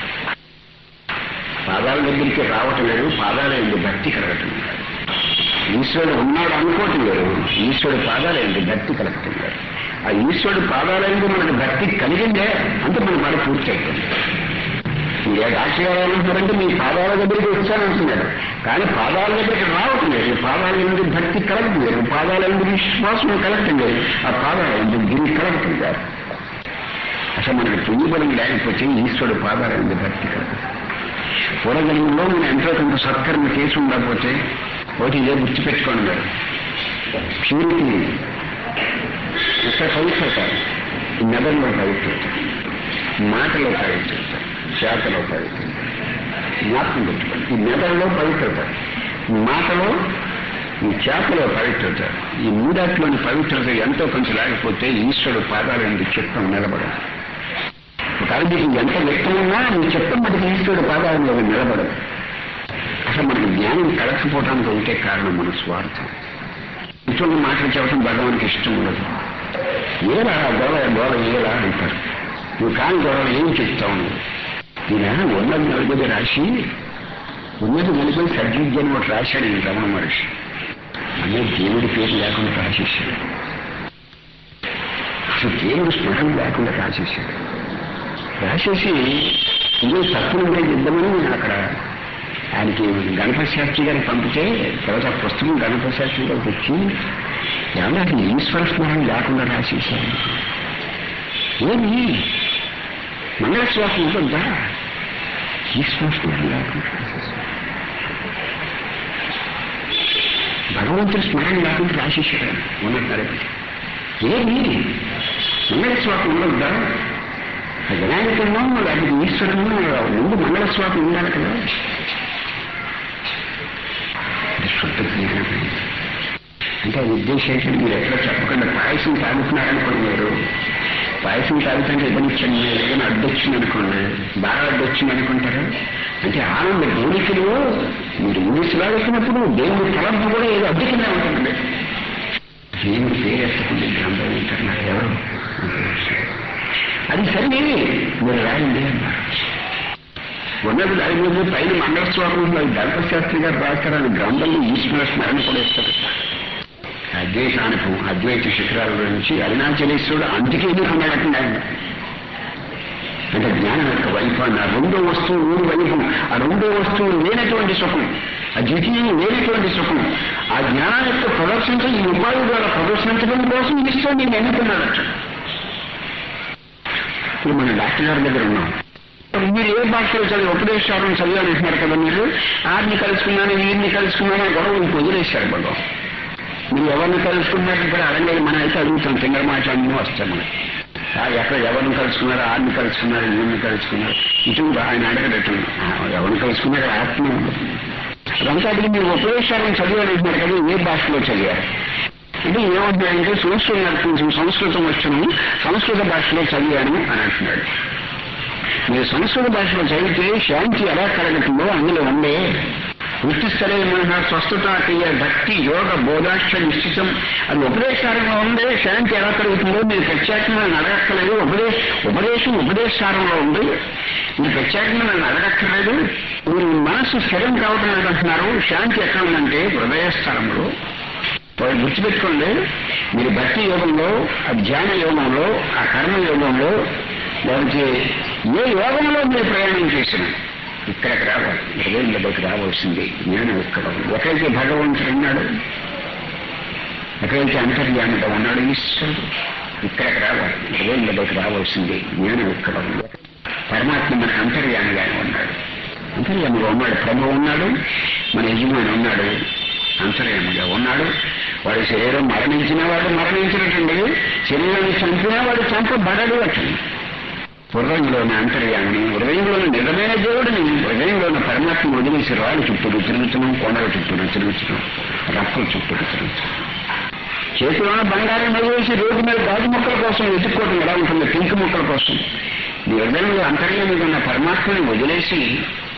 Speaker 1: పాదాల దగ్గరికి రావటం లేదు పాదాల ఎందు భక్తి కలగటం లేదు ఈశ్వరుడు ఉన్నాడు అనుకోవటం లేదు ఈశ్వరుడు పాదాల ఎందు భక్తి కలగటం లేదు ఆ ఈశ్వరుడు పాదాల ఎందు మనకు భక్తి కలిగిందే అంటే మన పని పూర్తి అయిపోయింది ఏ డాక్టర్ గారు ఏమంటున్నారంటే మీ పాదాల దగ్గరికి వచ్చానంటున్నాడు కానీ పాదాల దగ్గరికి రావటం లేదు పాదాల ఎందుకు భక్తి కలగటం లేదు పాదాల ఎందుకు విశ్వాసం కలగటం లేదు ఆ పాదాల ఎందుకు గిరి కలగటం లేదు అసలు మనకి పుణ్యబలం లేకపోతే ఈశ్వరుడు పాదాల ఎందుకు భక్తి కలగదు పూర్వజన్మలో మనం ఎంతో కొంత సత్కర్మ చేసి ఉండకపోతే ఒకటి ఇదే గుర్తుపెట్టుకోండి మీరు ప్యూరిటీ ఇక్కడ పవిత్రత మెదడులో పవిత్రత మాటలో పవిత్రత చేతలో పవిత్రత జ్ఞాపకం పెట్టుకోండి ఈ మెదడులో పవిత్రత మాటలో ఈ చేతలో పవిత్రత ఈ మూడాట్లోని పవిత్రత ఎంతో కొంచెం లేకపోతే ఈశ్వరుడు పాదాల నుండి చిత్తం నిలబడదు ఒకవేళ మీకు ఎంత వ్యక్తమున్నా నీ చిత్తం మటుకు ఈశ్వరుడు పాదాల మీద నిలబడదు అసలు మనకి జ్ఞానం కలకపోవడానికి ఉంటే కారణం మన స్వార్థం ఇటువంటి మాటలు చెప్పడం భగవానికి ఇష్టం ఉండదు ఏలా గోడ గోడ ఏలా అంటారు నువ్వు కాని గొడవలు ఏం చెప్తావు నువ్వు ఈయన ఉన్నది నలుగురి రాసి ఉన్నది నలుగురి సద్విద్య అని ఒకటి రాశాడు ఈ రమణ మహర్షి అనే దేవుడి పేరు లేకుండా రాసేసాడు అసలు దేవుడు స్మరణ లేకుండా రాసేసాడు రాసేసి ఇదే తప్పులు ఉంటే ఇద్దామని నేను అక్కడ ఆయనకి గణపతి శాస్త్రి గారికి పంపితే తర్వాత ఆ పుస్తకం గణపతి శాస్త్రి గారికి వచ్చి ఏమన్నా అది ఈశ్వర స్మరణ లేకుండా రాసేసాను ఏమి మంగళశ్వాసం ఉంటుందా ఈశ్వర స్మరణ లేకుండా రాసేసాను భగవంతుడి స్మరణ లేకుండా రాసేసాడు ఆయన ఉన్నది నడిపి ఏమి మంగళశ్వాసం ఉండొద్దా ఆ వినాయకుడును అది ఈశ్వరును ముందు మంగళస్వామి ఉండాలి కదా అది శుద్ధ జ్ఞానం అంటే ఆ ఉద్దేశం ఏంటంటే మీరు ఎట్లా చెప్పకుండా పాయసం తాగుతున్నారనుకోండి మీరు పాయసం తాగుతుంటే ఇవ్వనిచ్చండి మీరు ఏదైనా అడ్డొచ్చింది అనుకోండి బాగా అడ్డొచ్చింది అనుకుంటారా అంటే ఆనంద గోరికలు మీరు ఇంగ్లీష్ లాగేసినప్పుడు దేవుడి తలంపు కూడా ఏదో అడ్డు కింద ఉంటుందండి దేవుడి పేరు ఎత్తకుండా గ్రంథం ఉంటారు నాకు ఎవరు అది సరే మీరు రాయండి అన్నారు ఉన్నది రాయలేదు పైన మంగళస్వామి గల్పశాస్త్రి గారు రాశారని గ్రంథంలో ఈశ్వర స్మరణ కూడా ఇస్తారు అద్వైతానుభవం అద్వైత శిఖరాల గురించి అరుణాచలేశ్వరుడు అందుకే ఎన్నుకున్నాడటండి ఆయన అంటే జ్ఞానం యొక్క వైఫాన్ని ఆ రెండో వస్తువు ఊరు వైఫం ఆ రెండో వస్తువు లేనటువంటి సుఖం ఆ ద్వితీయం లేనటువంటి సుఖం ఆ జ్ఞానం యొక్క ప్రదర్శించడం ఈ ఉపాధి ద్వారా ప్రదర్శించడం కోసం ఈశ్వరుడు నేను ఎన్నుకున్నాడట ఇప్పుడు మన డాక్టర్ గారి దగ్గర ఉన్నాం మీరు ఏ భాషలో చదివి ఉపదేశాలను చదివాలంటున్నారు కదా మీరు ఆడిని కలుసుకున్నాను వీరిని కలుసుకున్నాను అని గొడవ ఇంక వదిలేశారు బాబు మీరు ఎవరిని కలుసుకున్నారు ఇప్పుడు అడగలేదు మనం అయితే అడుగుతాం తింగర మాట అన్నీ వస్తాయి మనకి ఆ, ఎక్కడ ఎవరిని కలుసుకున్నారు ఆడిని కలుసుకున్నారు వీరిని కలుసుకున్నారు ఇటు ఆయన అడగడటం ఎవరిని కలుసుకున్నారు ఆత్మ అదంతా అడిగి మీరు ఉపదేశాలను చదివాలంటున్నారు కదా ఏ భాషలో చదివారు అంటే ఏమంటున్నాడంటే సంస్కృతం నాకు కొంచెం సంస్కృతం వచ్చను సంస్కృత భాషలో చదివాను అని అంటున్నాడు మీరు సంస్కృత భాషలో చదివితే శాంతి ఎలా కలగటుందో అందులో ఉండే వృత్తిస్థలే మన స్వస్థత క్రియ భక్తి యోగ బోధాక్ష నిశ్చితం అది ఉపదేశారంలో ఉండే శాంతి ఎలా కలుగుతుందో మీరు ప్రత్యేకంగా నన్ను అడగక్కర్లేదు ఉపదేశ ఉపదేశం ఉపదేశారంలో ఉంది మీరు ప్రత్యేకంగా నన్ను అడగక్కర్లేదు మీరు మనసు స్థిరం కావడం లేదంటున్నారు శాంతి ఎక్కడ ఉందంటే హృదయ స్థలంలో వాళ్ళు గుర్తుపెట్టుకోండి మీరు భక్తి యోగంలో ఆ ధ్యాన యోగంలో ఆ కర్మ యోగంలో లేకపోతే ఏ యోగంలో మీరు ప్రయాణం చేసిన ఇక్కడికి రావాలి హృదయంలోకి రావాల్సింది జ్ఞానం ఇక్కడ ఉంది. ఎక్కడైతే భగవంతుడు ఉన్నాడు ఎక్కడైతే అంతర్యామిగా ఉన్నాడు ఈశ్వరుడు ఇక్కడికి రావాలి హృదయంలోకి రావాల్సింది జ్ఞానం ఇక్కడ ఉంది పరమాత్మ మన అంతర్యామిగానే ఉన్నాడు అంతర్యామిగా ఉన్నాడు ప్రభు ఉన్నాడు మన యజమాని ఉన్నాడు అంతర్యామిగా ఉన్నాడు వాడి శరీరం మరణించిన వాడు మరణించినట్టుండి శరీరాన్ని చంపినా వాడు చంపబడడు అట్టుంది హృదయంలోని అంతర్యామిని హృదయంలోని నిజమైన దేవుడిని హృదయంలోని పరమాత్మ వదిలేసి రాళ్ళు చుట్టూ తిరుగుతున్నాం కొండల చుట్టూ తిరుగుతున్నాం రప్పల చుట్టూ తిరుగుతున్నాం చేతిలోని బంగారం వదిలేసి రోడ్డు మీద గాజు మొక్కల కోసం వెతుక్కోవడం ఎలా ఉంటుంది పింక్ మొక్కల కోసం నీ హృదయంలో అంతర్యామిగా ఉన్న పరమాత్మని వదిలేసి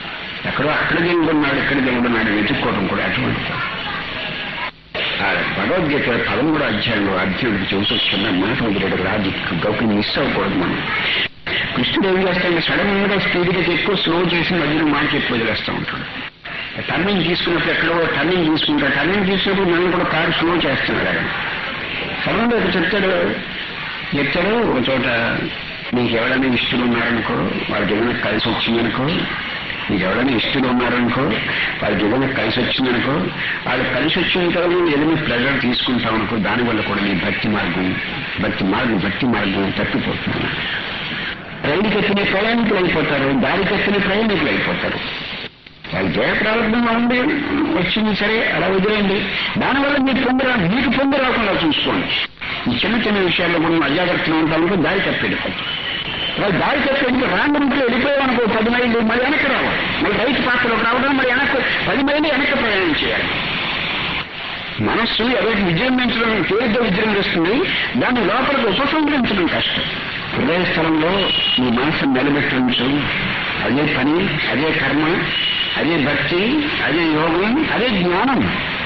Speaker 1: ఎక్కడో అక్కడ దేవుడు ఉన్నాడు ఇక్కడ దేవుడు ఉన్నాడు వెతుక్కోవడం కూడా అటువంటి ఆ భగవద్గీత పదమూడు అధ్యాయంలో అర్జునుడికి చెబుతూ చిన్న మాట వదిలేడు రాజు గౌకి మిస్ అవ్వకూడదు మనం కృష్ణుడు ఏం చేస్తాడు సడన్ గా స్పీడ్ గా ఎక్కువ స్లో చేసి మధ్యలో మాట చెప్పి వదిలేస్తూ ఉంటాడు టర్నింగ్ తీసుకున్నప్పుడు ఎక్కడో టర్నింగ్ తీసుకుంటాడు టర్నింగ్ తీసుకున్నప్పుడు మనం కూడా కారు స్లో చేస్తున్నాడు ఆయన సడన్ గా చెప్తాడు చెప్తాడు ఒక చోట నీకు ఎవరైనా ఇష్టలు ఉన్నారనుకో వాళ్ళకి ఏదైనా కలిసి వచ్చిందనుకో నీకు ఎవరైనా ఇష్టలు ఉన్నారనుకో వాళ్ళకి ఏదైనా కలిసి వచ్చిందనుకో వాళ్ళు కలిసి వచ్చిన తర్వాత ఏదైనా ప్రెజర్ తీసుకుంటావు అనుకో దానివల్ల కూడా నీ భక్తి మార్గం భక్తి మార్గం భక్తి మార్గం తప్పిపోతున్నాను రైలుకి ఎక్కిన ప్రయాణికులు అయిపోతారు దారికి ఎక్కిన ప్రయాణికులు అయిపోతారు అది జయ ప్రారంభంగా ఉంది వచ్చింది సరే అలా వదిలేయండి దానివల్ల మీరు పొందరా మీకు పొంది రాకుండా చూసుకోండి ఈ చిన్న చిన్న విషయాల్లో మనం అజాగ్రత్తగా ఉంటామనుకో దారి తప్పి వెళ్ళిపోతాం వాళ్ళు దారి తప్పి వెళ్ళి రాంగ్ రూట్లో వెళ్ళిపోయామనుకో పది మైళ్ళు మళ్ళీ వెనక్కి రావాలి మళ్ళీ రైతు పాత్రలోకి రావడం మరి వెనక్కి పది మైళ్ళు వెనక్కి ప్రయాణం చేయాలి మనస్సు ఎవరికి విజృంభించడం తేలిగ్గా విజృంభిస్తుంది దాన్ని లోపలికి ఉపసంహరించడం కష్టం హృదయ స్థలంలో నీ మనసును నిలబెట్టించు అదే పని అదే కర్మ అదే భక్తి అదే యోగం అదే జ్ఞానం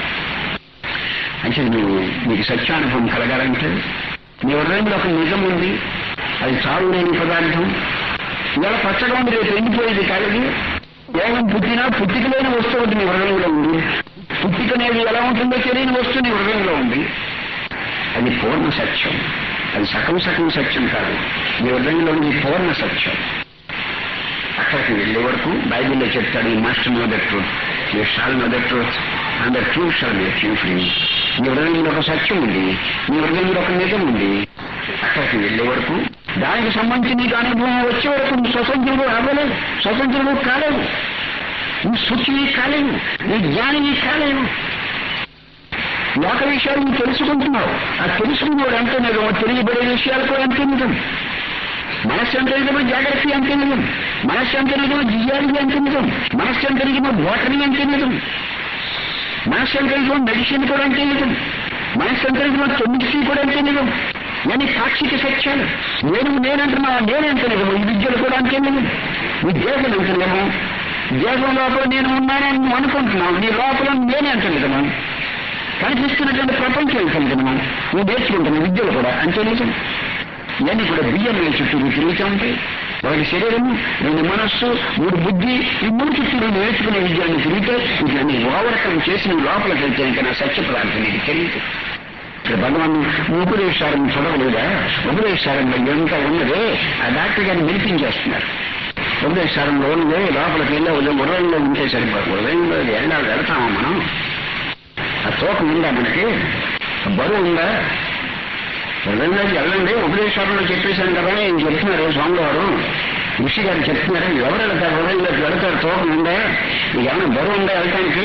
Speaker 1: అంటే నువ్వు నీకు సత్యానుభవం కలగాలంటే నీ హృదయంలో ఒక నిజం ఉంది అది చావు లేని పదార్థం ఇవాళ పచ్చగా ఉంది రేపు ఎండిపోయేది కాలేదు యోగం పుట్టినా పుట్టిక లేని వస్తువు ఒకటి నీ హృదయంలో ఉంది పుట్టిక అనేది ఎలా ఉంటుందో తెలియని వస్తువు నీ హృదయంలో ఉంది అది పూర్ణ సత్యం అది సకం సకం సత్యం కాదు నీ హృదయంలో ఉంది పూర్ణ సత్యం అక్కడికి వెళ్ళే వరకు బైబిల్లో చెప్తాడు ఈ must know the truth you shall know the truth and the truth shall make you free నీ హృదయంలో ఒక సత్యం ఉంది నీ హృదయంలో ఒక నిజం ఉంది అక్కడికి వెళ్ళే వరకు దానికి సంబంధించి నీకు అనుభవం వచ్చే వరకు నువ్వు స్వతంత్రుడు అవ్వలేవు స్వతంత్రుడు కాలేవు నువ్వు శుచివి కాలేవు నీ జ్ఞానివి కాలేవు లోక విషయాలు నువ్వు తెలుసుకుంటున్నావు ఆ తెలుసుకున్నాడు అంటే నిజం తెలియబడే విషయాలు కూడా అంతే నిజం మనస్సు ఎంత నిజమో జాగ్రత్త అంతే నిజం మనస్సు ఎంత నిజమో జియాలజీ అంతే నిజం మనస్సు ఎంత నిజమో బోటనీ అంతే నిజం మనస్సు ఎంత నిజమో మెడిసిన్ కూడా అంతే నిజం మనస్సు ఎంత నిజమో కెమిస్ట్రీ కూడా అంతే నిజం నేను సాక్షిక సత్యాలు నేను నేనంటున్నా నేనెంత నిజము ఈ విద్యలు కూడా అంతే నిజం ఈ దేశం ఎంత నిజము దేశం లోపల నేను ఉన్నానని నువ్వు అనుకుంటున్నావు నీ లోపల నేనే అంత నిజము కనిపిస్తున్నటువంటి ప్రపంచం ఎంత నిజము నువ్వు నేర్చుకుంటున్న విద్యలు కూడా అంతే నిజం ఇవన్నీ కూడా బియ్యం వేలు చుట్టూ తిరుగుతూ ఉంటాయి ఒకటి శరీరము రెండు మనస్సు మూడు బుద్ధి ఈ మూడు చుట్టూ నేర్చుకునే విద్యలను తిరిగితే ఇవన్నీ ఓవరకం చేసి నువ్వు లోపలికి వెళ్తే ఇంకా నా సత్య పదార్థం నీకు తెలియదు ఇక్కడ భగవాన్ ఉపదేశారం చదవలేదా ఉపదేశారంలో ఎంత ఉన్నదే ఆ డాక్టర్ గారిని వినిపించేస్తున్నారు ఉపదేశారంలో ఉన్నదే లోపలికి వెళ్ళే ఉదయంలో ఉంటే సరిపోదు ఉదయంలో ఎండాలు వెళ్తామా మనం ఆ తోకం ఉందా మనకి ఆ బరువు ఉందా హృదయంలోకి వెళ్ళండి ఉపదేశాలలో చెప్పేశాను కదా ఈయన చెప్తున్నారు స్వామివారు ఋషి గారు చెప్తున్నారు ఎవరు వెళ్తారు హృదయంలోకి వెళ్తారు తోకం ఉందా నీకు ఏమైనా బరువు ఉందా వెళ్ళటానికి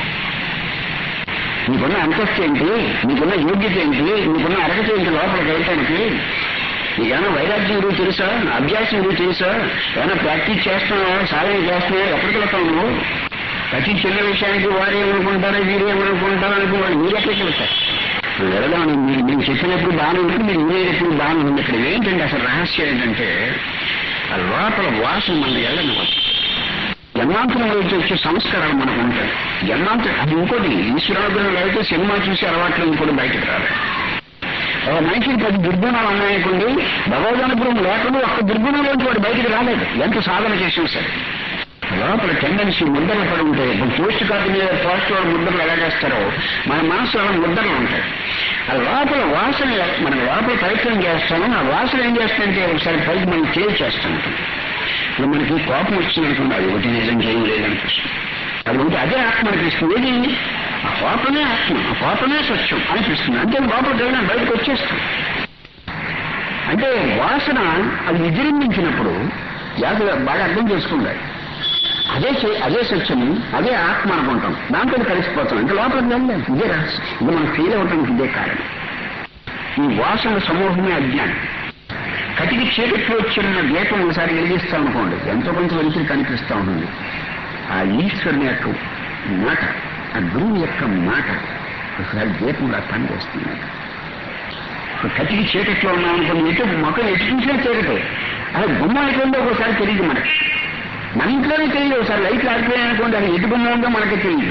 Speaker 1: నీకున్న అంతస్తు ఏంటి నీకున్న యోగ్యత ఏంటి నీకున్న అర్హత ఏంటి లోపలికి వెళ్ళటానికి నీకేమైనా వైరాగ్యం గురించి తెలుసా అభ్యాసం గురించి తెలుసా ఏమైనా ప్రాక్టీస్ చేస్తున్నావా సాధన చేస్తున్నావా ఎక్కడికి వెళ్తావు నువ్వు ప్రతి చిన్న విషయానికి వారేమనుకుంటారో వీరేమనుకుంటారో అనుకో వాళ్ళు మీరు ఎక్కడికి వెళ్తారు వెళదామని మీరు మీరు చెప్పినప్పుడు బాగానే ఉంటుంది మీరు వినేటప్పుడు బాగానే ఉంది ఇక్కడ ఏంటంటే అసలు రహస్యం ఏంటంటే ఆ లోపల వాసన మన వెళ్ళనివ్వదు జన్మాంతరం నుంచి వచ్చే సంస్కారాలు మనకు ఉంటాయి జన్మాంతరం అది ఇంకోటి ఈశ్వరాగ్రహం లేకపోతే సినిమా చూసి అలవాట్లు ఇంకోటి బయటకు రాదు ఒక మనిషికి పది దుర్గుణాలు ఉన్నాయనుకోండి భగవదనుగ్రహం లేకుండా ఒక్క దుర్గుణంలోంచి వాడు బయటకు రాలేదు ఎంత సాధన చేసినా సరే లోపల టెండెన్సీ ముద్దలు పడి ఉంటాయి ఇప్పుడు పోస్ట్ కార్డు మీద పోస్ట్ వాడు ముద్దలు ఎలాగేస్తారో మన మనసులో అలా ముద్దలు ఉంటాయి ఆ లోపల వాసన మనం లోపల ప్రయత్నం చేస్తాము ఆ వాసన ఏం చేస్తుందంటే ఒకసారి పైకి మనం క్లియర్ చేస్తుంటాం ఇప్పుడు మనకి కోపం వచ్చిందనుకోండి అది ఒకటి నిజం చేయలేదనిపిస్తుంది అది ఉంటే అదే ఆత్మ అనిపిస్తుంది ఏది ఆ కోపమే ఆత్మ ఆ కోపమే స్వచ్ఛం అనిపిస్తుంది అంటే లోపలికి వెళ్ళినా బయటకు వచ్చేస్తాం అంటే వాసన అది విజృంభించినప్పుడు జాగ్రత్త బాగా అర్థం చేసుకుంటాయి అదే చే- అదే సత్యము అదే ఆత్మ అనుకుంటాం దాంతో కలిసిపోతాం ఇంకా లోపలికి వెళ్ళలేం ఇదే రహస్యం ఇది మనం ఫీల్ అవటానికి ఇదే కారణం ఈ వాసన సమూహమే అజ్ఞానం కటికి చీకట్లో వచ్చిన దీపం ఒకసారి వెలిగిస్తాం అనుకోండి ఎంతో కొంత వెలుతురు కనిపిస్తూ ఉంటుంది ఆ ఈశ్వరుని యొక్క మాట ఆ గురువు యొక్క మాట ఒకసారి దీపంలా పనిచేస్తుంది ఇప్పుడు కటికి చీకట్లో ఉన్నాం అనుకోండి ఎటు మొక్క ఎటు చూసినా చీకటే అలా గుమ్మ అయిపోయిందో ఒకసారి తెలియదు మనకి మన ఇంట్లోనే తెలియదు ఒకసారి లైట్లు ఆడిపోయాయి అనుకోండి అది ఎటు బొమ్మ ఉందో మనకి తెలియదు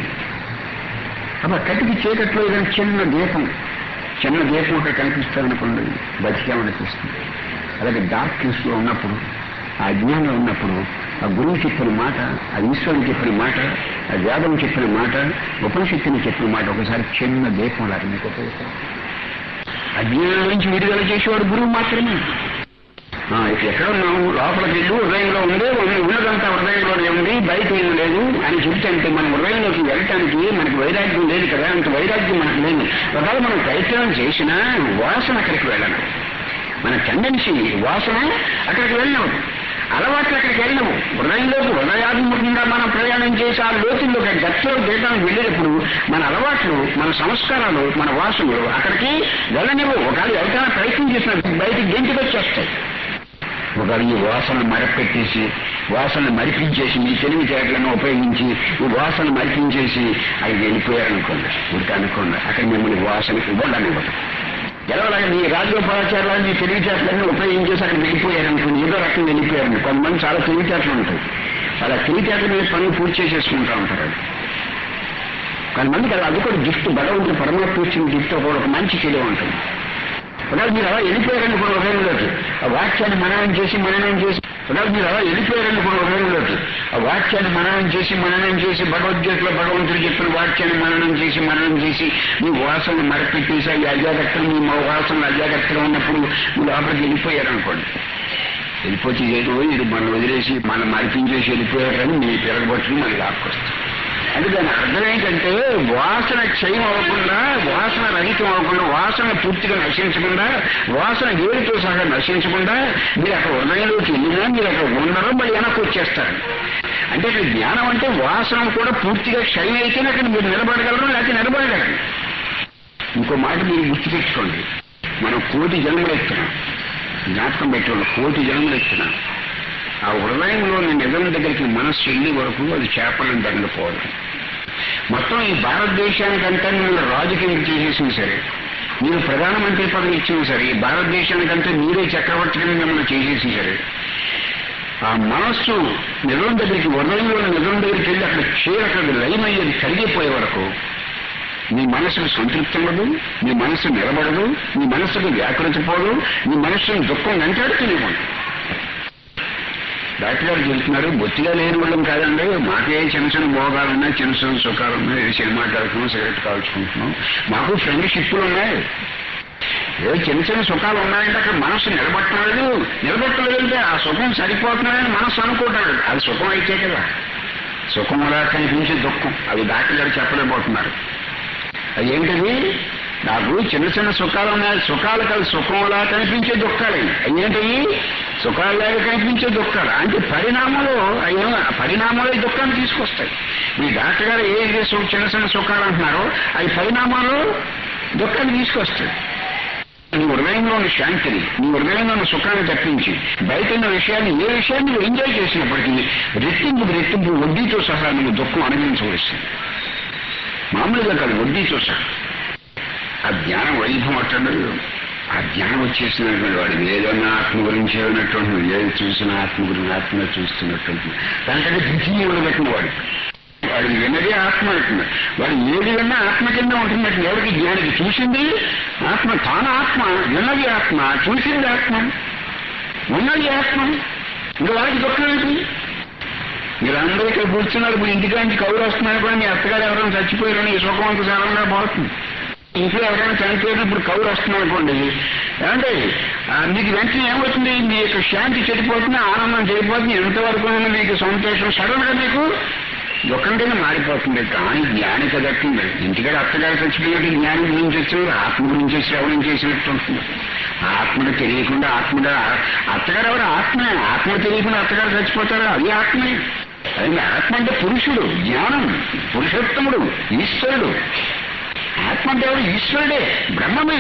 Speaker 1: అప్పుడు కటికి చీకట్లో ఏదైనా చిన్న దీపం చిన్న దీపం ఒకటి కనిపిస్తారనుకోండి బతికేమనిపిస్తుంది అలాగే డార్క్నెస్ లో ఉన్నప్పుడు ఆ అజ్ఞానంలో ఉన్నప్పుడు ఆ గురువు చెప్పిన మాట ఆ ఈశ్వరుడు చెప్పిన మాట ఆ వేదం చెప్పిన మాట ఉపనిషత్తుని చెప్పిన మాట ఒకసారి చిన్న దీపం లాగా మీకు ఉపయోగపడుతుంది. అజ్ఞానం నుంచి విడుదల చేసేవాడు గురువు మాత్రమే ఆ, ఇప్పుడు ఎక్కడ ఉన్నాము లోపలికి వెళ్ళు హృదయంలో ఉంది ఉన్న- ఉన్నదంతా హృదయంలోనే ఉంది బయట ఏం లేదు అని చెప్తే మన హృదయంలోకి వెళ్ళటానికి మనకి వైరాగ్యం లేదు కదా అంత వైరాగ్యం మనకు లేదు ఒకవేళ మనం ప్రయత్నం చేసినా వాసన అక్కడికి వెళ్ళను మన టెండెన్సీ వాసన అక్కడికి వెళ్ళవు అలవాట్లు అక్కడికి వెళ్ళవు హృదయంలోకి హృదయాభిముఖంగా మనం ప్రయాణం చేసి ఆ లోతుల్లోకి ఆ గట్లో దేశానికి వెళ్ళేటప్పుడు మన అలవాట్లు మన సంస్కారాలు మన వాసనలు అక్కడికి వెళ్ళనివ్వు ఒకవేళ ఎవరికైనా ప్రయత్నం చేసిన బయటికి గెంటుకు వచ్చేస్తాయి ఒకవేళ ఈ వాసన మరపెట్టేసి వాసన మరిపించేసి మీ తెలివితేటలను ఉపయోగించి ఈ వాసన మరిపించేసి అవి వెళ్ళిపోయారనుకోండి ఉడికి అనుకోండి అక్కడ మిమ్మల్ని వాసన ఇవ్వడానికి ఎలాగ మీ రాజగోపాలాచార్య మీ తెలివితేటలన్నీ ఉపయోగించేసి అక్కడ వెళ్ళిపోయారనుకోండి ఏదో రకం వెళ్ళిపోయారు కొంతమంది చాలా తెలివితేటలు ఉంటాయి అలా తెలివితేటల మీద పనులు పూర్తి చేసేసుకుంటా ఉంటారు అది కొంతమందికి అలా అది కూడా గిఫ్ట్ భగవంతుడు పరమాత్మ ఇచ్చిన గిఫ్ట్ కూడా ఒక మంచి చెడు ఉంటుంది ఒకవేళ మీరు అలా వెళ్ళిపోయారండి కూడా హృదయంలోకి ఆ వాక్యాన్ని మననం చేసి మననం చేసి ఒకవేళ మీరు అలా వెళ్ళిపోయారండి కూడా హృదయంలోకి ఆ వాక్యాన్ని మననం చేసి మననం చేసి భగవద్గీతలో భగవంతుడు చెప్పిన వాక్యాన్ని మననం చేసి మననం చేసి మీ వాసనలు మరపెట్టేసి అవి అజాగ్రత్తలు మీ మా వాసనలు అజాగ్రత్తగా ఉన్నప్పుడు మీరు లోపలికి వెళ్ళిపోయారనుకోండి వెళ్ళిపోతే ఏదో ఇది మనం వదిలేసి మనం మరిపించేసి వెళ్ళిపోయారని మీ తిరగబట్టుకుని మళ్ళీ లాక్కొస్తాం అంటే దాని అర్థం ఏంటంటే వాసన క్షయం అవ్వకుండా వాసన రహితం అవ్వకుండా వాసన పూర్తిగా నశించకుండా వాసన వేడితో సహా నశించకుండా మీరు అక్కడ హృదయంలోకి వెళ్ళినా మీరు అక్కడ ఉండరు మళ్ళీ వెనక్కి వచ్చేస్తారు అంటే ఇక్కడ జ్ఞానం అంటే వాసన కూడా పూర్తిగా క్షయం అయితేనే అక్కడ మీరు నిలబడగలరు లేకపోతే నిలబడగలరు ఇంకో మాట మీరు గుర్తుపెట్టుకోండి మనం కోటి జన్మలు ఎత్తున్నాం జ్ఞాపకం పెట్టుకోండి కోటి జన్మలు ఎత్తున్నాం ఆ హృదయంలో నిజం దగ్గరికి మనస్సు వెళ్ళే వరకు అది చేపలను దండపోవడం మొత్తం ఈ భారతదేశానికంతా మీరు రాజకీయం చేసేసినా సరే మీరు ప్రధానమంత్రి పదవి ఇచ్చినా సరే ఈ భారతదేశానికంతా మీరే చక్రవర్తి కింద మిమ్మల్ని చేసేసి సరే ఆ మనస్సు నిజం దగ్గరికి హృదయంలో నిజం దగ్గరికి వెళ్ళి అక్కడ చేరకది లైన్ అయ్యేది కరిగిపోయే వరకు నీ మనసుకు సంతృప్తి ఉండదు నీ మనసు నిలబడదు నీ మనసుకు వ్యాకరించిపోదు నీ మనస్సును దుఃఖం వెంటాడుతూనే ఉంటుంది డాక్టర్ గారు చెబుతున్నారు బొత్తిగా లేని వాళ్ళం కాదండి మాకే చిన్న చిన్న భోగాలున్నాయి చిన్న చిన్న సుఖాలున్నాయి సినిమా కాల్చుకున్నాం సిగరెట్ కాల్చుకుంటున్నాం మాకు ఫ్రెండ్షిప్లు ఉన్నాయి ఏదో చిన్న చిన్న సుఖాలు ఉన్నాయంటే అక్కడ మనస్సు నిలబట్టలేదు నిలబట్టలేదంటే ఆ సుఖం సరిపోతున్నాయని మనస్సు అనుకుంటాడు అది సుఖం అయితే కదా సుఖం అలా కనిపించే దుఃఖం అది డాక్టర్ గారు చెప్పలేకపోతున్నారు అది ఏంటది నాకు చిన్న చిన్న సుఖాలు ఉన్నాయి సుఖాలు కాదు సుఖంలా కనిపించే దుఃఖాలు అవి ఏంటవి సుఖాల్లాగా కనిపించే దుఃఖాలు అంటే పరిణామాలు అయ్యో పరిణామాలు ఈ దుఃఖాన్ని తీసుకొస్తాయి మీ డాక్టర్ గారు ఏ ఏ సు- చిన్న చిన్న సుఖాలు అంటున్నారో అవి పరిణామాలు దుఃఖాన్ని తీసుకొస్తాయి నీ హృదయంలో ఉన్న శాంతిని నీ హృదయంలో ఉన్న సుఖాన్ని తప్పించి బయట ఉన్న విషయాన్ని ఏ విషయాన్ని నువ్వు ఎంజాయ్ చేసినప్పటికీ రెట్టింపు రెట్టింపు వడ్డీతో సహా నువ్వు దుఃఖం అనుభవించవలసింది మామూలుగా కాదు వడ్డీతో సహా ఆ జ్ఞానం వైభవం అట్టడు ఆ జ్ఞానం వచ్చేసినటువంటి వాడు ఏదన్నా ఆత్మ గురించి ఏమైనటువంటి ఏది చూసినా ఆత్మ గురించి ఆత్మ చూస్తున్నటువంటి దానికంటే ద్వితీయుడు పెట్టిన వాడు వాడు విన్నది ఆత్మ అంటున్నాడు వాడు ఏది విన్నా ఆత్మ కింద ఉంటున్నట్టు ఎవరికి జ్ఞానికి చూసింది ఆత్మ తాను ఆత్మ విన్నది ఆత్మ చూసింది ఆత్మ ఉన్నది ఆత్మ ఇంకా వాడికి దుఃఖం ఏంటి మీరందరూ ఇక్కడ కూర్చున్నారు మీ ఇంటికాంచి కౌరు వస్తున్నారు కూడా మీ అత్తగారు ఎవరైనా చచ్చిపోయారని ఈ సుఖం అంత సరళంగా పోతుంది ఇంట్లో ఎవరైనా చనిపోయినప్పుడు కౌరు వస్తుంది అనుకోండి ఏమంటే ఆ, మీకు వెంటనే ఏమవుతుంది మీ యొక్క శాంతి చెడిపోతుంది ఆనందం చెడిపోతుంది ఎంతవరకు అయినా మీకు సంతోషం సడన్ గా మీకు దుఃఖం కింద మారిపోతుంది కానీ జ్ఞాని కదట్టుంది ఇంటికాడ అత్తగారు చచ్చిపోయినట్టు జ్ఞానం గురించి వచ్చినప్పుడు ఆత్మ గురించి శ్రవణం చేసినట్టు ఉంటుంది ఆత్మను తెలియకుండా ఆత్మగా అత్తగారు ఎవరు ఆత్మే ఆత్మ తెలియకుండా అత్తగారు చచ్చిపోతారా అది ఆత్మే అది ఆత్మ అంటే పురుషుడు జ్ఞానం పురుషోత్తముడు ఈశ్వరుడు ఆత్మ అంటే ఎవరు ఈశ్వరుడే బ్రహ్మమే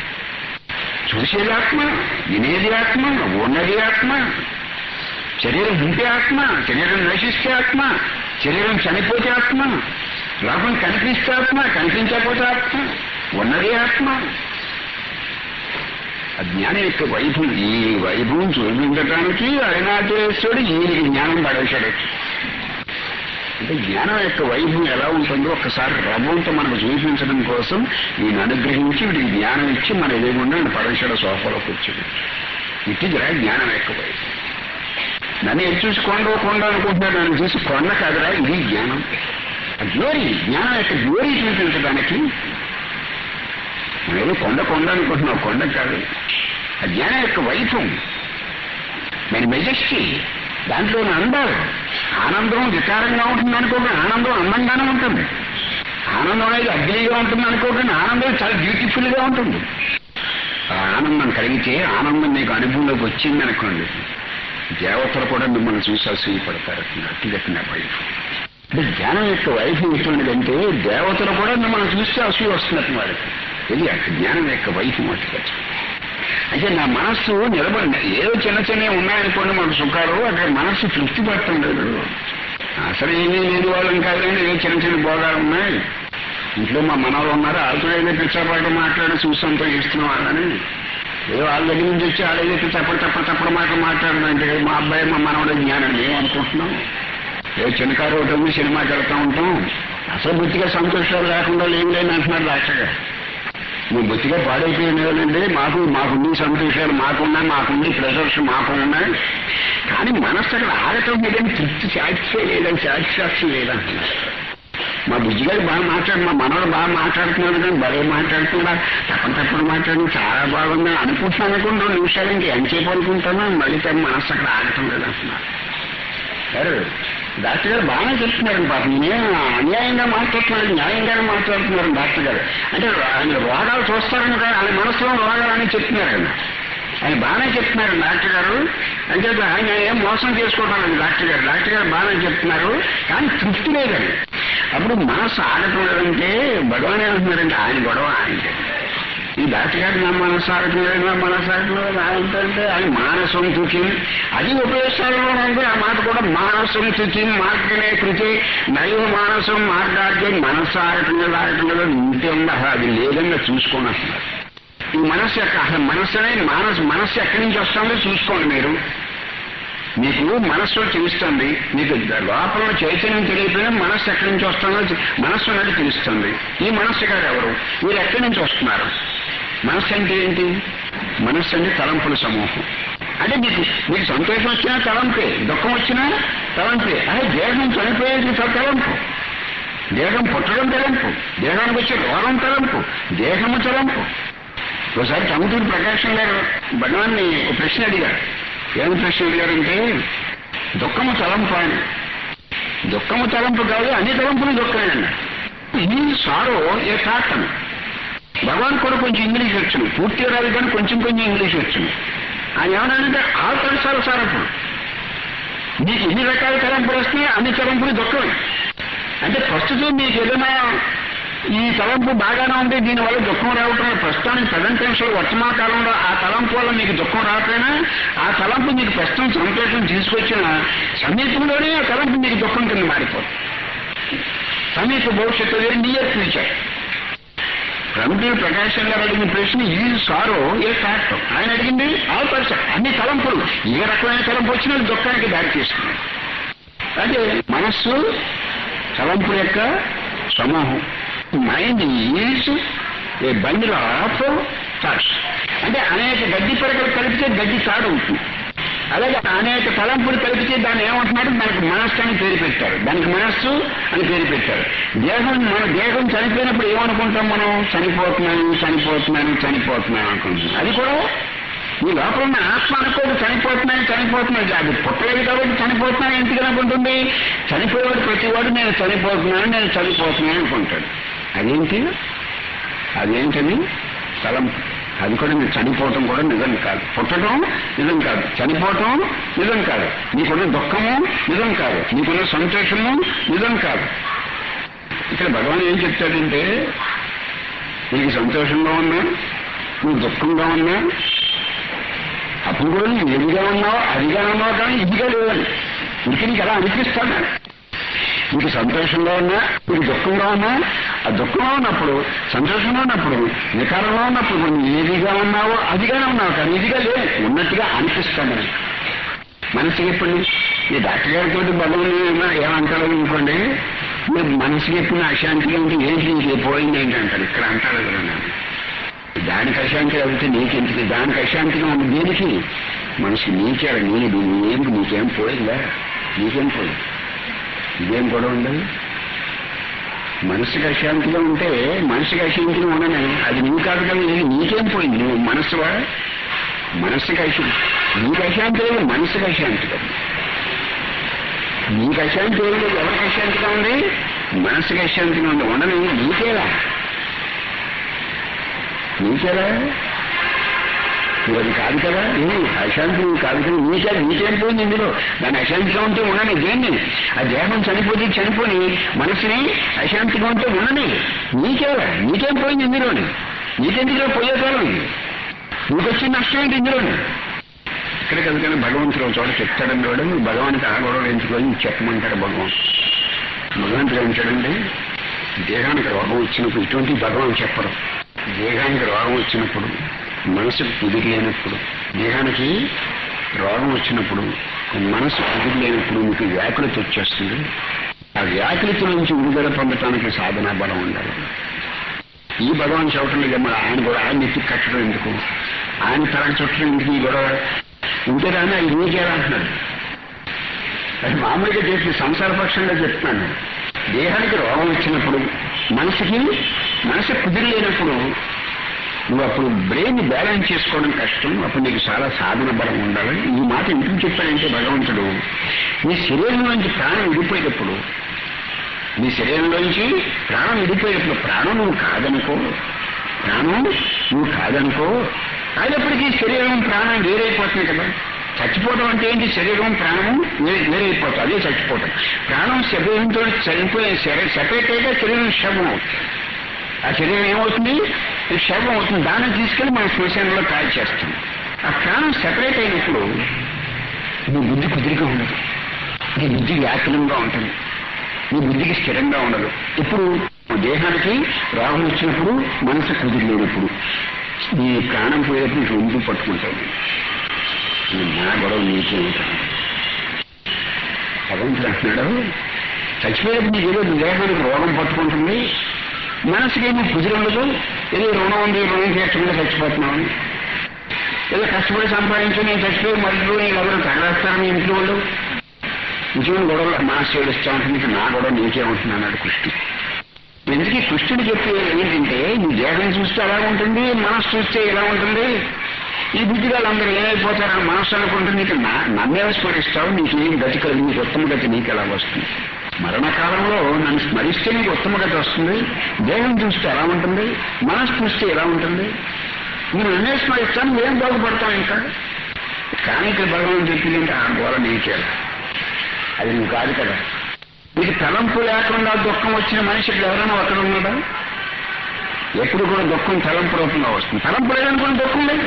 Speaker 1: చూసేది ఆత్మ వినేది ఆత్మ ఉన్నది ఆత్మ శరీరం ఉంటే ఆత్మ శరీరం నశిస్తే ఆత్మ శరీరం చనిపోతే ఆత్మ లోపం కనిపిస్తే ఆత్మ కనిపించకపోతే ఆత్మ ఉన్నది ఆత్మ ఆ జ్ఞానం యొక్క వైభవం ఈ వైభవం చూపించడానికి అరుణాచలేశ్వరుడు ఈయనకి జ్ఞానం పడేశాడు అంటే జ్ఞానం యొక్క వైభవం ఎలా ఉంటుందో ఒక్కసారి రవ్వంతో మనకు చూపించడం కోసం ఈయన అనుగ్రహించి వీడికి జ్ఞానం ఇచ్చి మన ఎదుగుండా ఆయన పడేశాడు సోఫాలో కూర్చుని ఇట్టిదిరా జ్ఞానం యొక్క వైభవం నన్ను ఎటు చూసి కొండ కొండ అనుకుంటున్నాడు నన్ను చూసి కొండ కాదురా ఇది జ్ఞానం ఆ గ్లోరీ జ్ఞానం యొక్క గ్లోరీ చూపించడానికి నేను కొండ కొండ అనుకుంటున్నావు కొండ కాదు ఆ జ్ఞానం యొక్క వైభవం నేను మెజెస్టీ దాంట్లో అందాలు ఆనందం వికారంగా ఉంటుంది అనుకోకండి ఆనందం అందంగానే ఉంటుంది ఆనందం అనేది అగ్నిగా ఉంటుంది అనుకోకండి ఆనందం చాలా బ్యూటిఫుల్ గా ఉంటుంది ఆ ఆనందం కలిగితే ఆనందం మీకు అనుభవంలోకి వచ్చింది అనుకోండి దేవతలు కూడా మిమ్మల్ని చూసి అసూయపడతారు అట్టి చెప్పిన వైఫ్ అంటే జ్ఞానం యొక్క వైఫ్ ఎటువంటిదంటే దేవతలు కూడా మిమ్మల్ని చూస్తే అసూయ వస్తున్నట్టు వాడికి ఇది అక్కడ జ్ఞానం యొక్క వైఫ్ మట్టుగా అంటే నా మనస్సు నిలబడి ఏదో చిన్న చిన్నవి ఉన్నాయనుకోండి మనకు సుఖాలు అక్కడ మనస్సు తృప్తి పడటం లేదు అసలు ఏమీ లేని వాళ్ళని కాదండి ఏదో చిన్న చిన్న భోగాలు ఉన్నాయి ఇంట్లో మా మనవాళ్ళు ఉన్నారు వాళ్ళతో ఏదో పిచ్చాపాటు మాట్లాడి చూసంతో ఇస్తున్నాం వాళ్ళని ఏదో వాళ్ళ దగ్గర నుంచి వచ్చి వాళ్ళ దగ్గర తప్పుడు తప్పుడు తప్పుడు మాట మాట్లాడదంటే మా అబ్బాయి మా మనవడే జ్ఞానం మేము అనుకుంటున్నాం ఏదో చిన్న కారు ఒకటి ఉంది సినిమాకి వెళ్తా ఉంటాం అసలు బుద్ధిగా సంతోషాలు లేకుండా లేవు లేని అంటున్నారు డాక్టర్ గారు నువ్వు బొత్తిగా పాడైపోయినాడండి మాకు మాకుండి సంతోషాలు మాకున్నాయి మాకుండి ప్రెషర్స్ మాకున్నాయి కానీ మనస్సు అక్కడ ఆగటం లేదని తృప్తి సాటిస్ఫై లేదని సాటిస్ఫాక్షన్ లేదంటున్నారు మా బుజ్జి గారు బాగా మాట్లాడు మా మనవాడు బాగా మాట్లాడుతున్నాడు కానీ భలే మాట్లాడుతున్నా తప్పని తప్పని మాట్లాడి చాలా బాగుందని అనుకుంటున్నాను అనుకుంటా రెండు నిమిషాలు ఇంక ఎంతసేపు అనుకుంటాను మళ్ళీ తన మనస్సు అక్కడ ఆగటం లేదంటున్నారు సరే డాక్టర్ గారు బాగానే చెప్తున్నారు పాపం నేను అన్యాయంగా మాట్లాడుతున్నాడు న్యాయంగానే మాట్లాడుతున్నారు డాక్టర్ గారు అంటే ఆయన రోగాలు చూస్తారని కాదు ఆయన మనసులో రోగాలని చెప్తున్నారు ఆయన ఆయన బాగానే చెప్తున్నారు డాక్టర్ గారు అంటే ఆయన ఏం మోసం చేసుకోవడం డాక్టర్ గారు డాక్టర్ గారు బాగానే చెప్తున్నారు కానీ తృప్తి లేదండి అప్పుడు మనసు ఆగటం లేదంటే భగవాన్ ఏమంటున్నారంటే ఆయన గొడవ ఆయనకి ఈ డాక్టర్ గారు నా మనసు ఆగటం లేదు నా మనసు ఆగటం లేదు ఆయనంటే ఆయన మానసం తుకి అది ఉపయోగిస్తాలో ఉంది ఆ మాట కూడా మానసం తుకి మార్గనే కృతి నైవ మానసం మార్గార్థం మనసు ఆగటం లేదు ఆగటం లేదు ఇంతే ఉంది అసలు అది లేదని చూసుకోండి అసలు ఈ మనస్సు యొక్క అసలు మనస్సు అనేది మనసు మనస్సు ఎక్కడి నుంచి వస్తుందో చూసుకోండి మీరు మీకు మనస్సు తెలుస్తుంది మీకు లోపల చైతన్యం తెలియకపోయినా మనస్సు ఎక్కడి నుంచి వస్తుందో తె- మనస్సు అనేది తెలుస్తుంది ఈ మనస్సు ఇక్కడ ఎవరు మీరు ఎక్కడి నుంచి వస్తున్నారు మనస్సు అంటే ఏంటి మనస్సు అంటే తలంపుల సమూహం అంటే మీకు మీకు సంతోషం వచ్చినా తలంపే దుఃఖం వచ్చినా తలంపే అదే దేహం చనిపోయేది త- తలంపు దేహం పుట్టడం తలంపు దేహానికి వచ్చే రోగం తలంపు దేహము తలంపు ఒకసారి టంగుటూరు ప్రకాశం గారు భగవాన్ని ఒక ప్రశ్న అడిగారు ఏమి ప్రశ్న అడిగారంటే దుఃఖము తలంపు అని దుఃఖము తలంపు కాదు అన్ని తలంపులు దుఃఖమే అన్నారు ఇది సారో ఏ థాట్ అని భగవాన్ కూడా కొంచెం ఇంగ్లీష్ వచ్చింది పూర్తిగా రాదు కానీ కొంచెం కొంచెం ఇంగ్లీష్ వచ్చింది ఆయన ఏమన్నాడంటే ఆ తలసాలు సారప్పుడు మీకు ఎన్ని రకాల తలంపులు వస్తున్నాయి అన్ని తలంపులు దుఃఖమే అంటే ప్రస్తుతం మీకు ఏదైనా ఈ తలంపు బాగానే ఉంది దీనివల్ల దుఃఖం రావటం ప్రస్తుతానికి ప్రజెంట్ టెన్స్ వర్తమాన కాలంలో ఆ తలంపు వల్ల మీకు దుఃఖం రాకపోయినా ఆ తలంపు మీకు ప్రస్తుతం సంతోషం తీసుకొచ్చిన సమీపంలోనే ఆ తలంపు మీకు దుఃఖం కింద మారిపోతుంది సమీప భవిష్యత్తు వేరు నియర్ ఫ్యూచర్ ప్రముఖులు ప్రకాశం గారు అడిగిన ప్రశ్న ఈ సారో ఏ ఫ్యాక్ట్ ఆయన అడిగింది ఆ పర్సన్ అన్ని తలంపులు ఏ రకమైన తలంపు వచ్చినా అది దుఃఖానికి దారి తీస్తుంది అంటే మనస్సు తలంపుల యొక్క సమూహం mind is a bundle of thoughts అంటే అనేక గడ్డి పరకలు కలిపితే గడ్డి తాడు అవుతుంది అలాగే అనేక తలంపులు కలిపితే దాన్ని ఏమంటున్నారు దానికి మనస్సు అని పేరు పెట్టారు దానికి మనస్సు అని పేరు పెట్టారు దేహం మన దేహం చనిపోయినప్పుడు ఏమనుకుంటాం మనం చనిపోతున్నాను చనిపోతున్నాను చనిపోతున్నాను అనుకుంటున్నాం అది కూడా ఈ లోపల ఉన్న ఆత్మ అనుకోదు చనిపోతున్నాను చనిపోతున్నాను అది పుట్టలేదు కాబట్టి చనిపోతున్నాను ఎందుకు అనుకుంటుంది చనిపోయేవాడు ప్రతివాడు నేను చనిపోతున్నాను నేను చనిపోతున్నాను అనుకుంటాడు అదేంటి అదేంటని తలంపు అది కూడా మీరు చనిపోవటం కూడా నిజం కాదు పుట్టడం నిజం కాదు చనిపోవటం నిజం కాదు నీకున్న దుఃఖము నిజం కాదు నీకున్న సంతోషము నిజం కాదు ఇక్కడ భగవాన్ ఏం చెప్తాడంటే నీకు సంతోషంగా ఉన్నా నువ్వు దుఃఖంగా ఉన్నా అప్పుడు కూడా నువ్వు ఎదిగా ఉన్నావు అదిగా ఉన్నావు కానీ ఇదిగా లేదని ఇంక నీకు అలా అనిపిస్తాను నీకు సంతోషంగా ఉన్నా నీకు దుఃఖంగా ఉన్నా ఆ దుఃఖంలో ఉన్నప్పుడు సంతోషంగా ఉన్నప్పుడు వికారంలో ఉన్నప్పుడు నువ్వు ఏదిగా ఉన్నావో అదిగానే ఉన్నావు కానీ ఇదిగా లేవు ఉన్నట్టుగా అనిపిస్తాను మనకి మనసుకి ఎప్పుడు ఈ డాక్టర్ గారితో భగవాన్ ఏమంటాడు అనుకోండి మీరు మనసుకి ఎప్పుడు అశాంతిగా ఉంటే ఏంటి నీకు పోయింది ఏంటి అంటాడు ఇక్కడ అంటాడు కదా నేను దానికి అశాంతి అవుతే నీకెందుకు దానికి అశాంతిగా ఉంది దేనికి మనసు నీకే నేను ఏం నీకేం పోయిందా నీకేం పోయింది ఇదేం గొడవ ఉండదు మనసుకి అశాంతిగా ఉంటే మనసుకి అశాంతిగా ఉండను అది నువ్వు కాదు కదా ఇది నీకేం పోయింది నువ్వు మనసువా మనసుకి అశాంతి నీకు అశాంతి లేదు మనసుకి అశాంతి లేదు నీకు అశాంతి ఏం లేదు ఎవరికి అశాంతిగా ఉంది మనసుకి అశాంతిగా ఉంది ఉండను నీకేలా నీకేలా నువ్వు అది కాదు కదా ఏ అశాంతి నువ్వు కాదు కదా నీకే నీకేం పోయింది ఇందులో దాని అశాంతిగా ఉంటే ఉండని దేన్ని ఆ దేహం చనిపోతే చనిపోని మనసుని అశాంతిగా ఉంటే ఉండని నీకేలా నీకేం పోయింది ఇందులోని నీకెందుకు పోయే కాలం ఇది నీకు వచ్చిన నష్టం ఏంటి ఇందులోని ఇక్కడ కనుక భగవంతుడు ఒక చోట చెప్తాడని కూడా నువ్వు భగవానికి ఆ గొడవలు ఎంచుకొని చెప్పమంటాడు భగవాన్ భగవంతుడు ఏమంటాడండి దేహానికి రోగం వచ్చినప్పుడు ఇటువంటి భగవాన్ చెప్పడం దేహానికి రోగం వచ్చినప్పుడు మనసుకు కుదిరి లేనప్పుడు దేహానికి రోగం వచ్చినప్పుడు మనసు కుదిరి లేనప్పుడు మీకు వ్యాకులత వచ్చేస్తుంది ఆ వ్యాకులత నుంచి విడుదల పొందటానికి సాధన బలం ఉండాలి ఈ భగవాన్ చెప్పడం లేదు మరి ఆయన కూడా ఆయన ఎత్తి కట్టడం ఎందుకు ఆయన తలకు చుట్టడం ఎందుకు ఈ గొడవ ఉంటే కానీ అది నీకేలా అంటున్నాడు అది మామూలుగా చేసి సంసార పక్షంగా చెప్తున్నాను దేహానికి రోగం వచ్చినప్పుడు మనసుకి మనసు కుదిరలేనప్పుడు నువ్వు అప్పుడు బ్రెయిన్ బ్యాలెన్స్ చేసుకోవడం కష్టం అప్పుడు నీకు చాలా సాధన బలం ఉండాలి ఈ మాట ఎందుకు చెప్పాడంటే భగవంతుడు నీ శరీరంలోంచి ప్రాణం విడిపోయేటప్పుడు నీ శరీరంలోంచి ప్రాణం విడిపోయేటప్పుడు ప్రాణం నువ్వు కాదనుకో ప్రాణం నువ్వు కాదనుకో అయినప్పటికీ శరీరం ప్రాణం వేరైపోతుంది కదా చచ్చిపోవడం అంటే ఏంటి శరీరం ప్రాణం వే- వేరైపోతుంది అదే చచ్చిపోవటం ప్రాణం శరీరంతో చనిపోయే సెపరేట్ అయితే శరీరం శవం అవుతుంది ఆ శరీరం ఏమవుతుంది శవం అవుతుంది దాన్ని తీసుకెళ్లి మన శ్మశానంలో కాల్ చేస్తాం ఆ ప్రాణం సెపరేట్ అయినప్పుడు నీ బుద్ధి కుదిరిగా ఉండదు నీ బుద్ధి వ్యాకులంగా ఉంటుంది నీ బుద్ధికి స్థిరంగా ఉండదు ఇప్పుడు దేహానికి రోగం వచ్చినప్పుడు మనసు కుదిరలేనప్పుడు నీ ప్రాణం పోయేటప్పుడు నీకు ఒంటి పట్టుకుంటావు నా గొడవ నీకే ఉంటుంది భగవంతుడు అంటున్నాడు చచ్చిపోయేటప్పుడు నీకు ఏదో నీ దేహానికి రోగం పట్టుకుంటుంది మనసుకేమో కుదిరి ఉండదు ఏదో రుణం ఉంది రుణం తీర్చకుండా చచ్చిపోతున్నావు ఏదో కష్టపడి సంపాదించి నేను చచ్చిపోయి మధ్యలో నేను ఎవరు తగలేస్తానని ఇంట్లో వాళ్ళు నిజమైన గొడవలు మనసు ఏడుస్తా ఉంటుంది నా గొడవ నీకే ఉంటుంది అన్నాడు కృష్ణుడు ఎందుకు ఈ కృష్ణుడు చెప్పే ఏంటంటే నీ దేహం చూస్తే ఎలా ఉంటుంది మనసు చూస్తే ఎలా ఉంటుంది ఈ బుద్ధిగాలు అందరూ ఏమైపోతారని మనసు అనుకుంటే నీకు నా- నన్నే స్మరిస్తావు నీకు ఏం గతి కలిగి నీకు ఉత్తమ గతి నీకు ఎలా వస్తుంది మరణకాలంలో నన్ను స్మరిస్తే నీకు ఉత్తమ గతి వస్తుంది దేహం చూస్తే ఎలా ఉంటుంది మనసు చూస్తే ఎలా ఉంటుంది నేను నన్నే స్మరిస్తాను ఏం బాగుపడతావు ఇంకా కానీ ఇక్కడ భగవాన్ చెప్పిందంటే ఆ గోల నీకే అది నువ్వు కాదు కదా నీకు తలంపు లేకుండా దుఃఖం వచ్చిన మనిషి ఇక్కడ ఎవరైనా అక్కడ ఉన్నాడా ఎప్పుడు కూడా దుఃఖం తలంపు రూపంగా వస్తుంది తలంపు లేదనుకుని దుఃఖం లేదు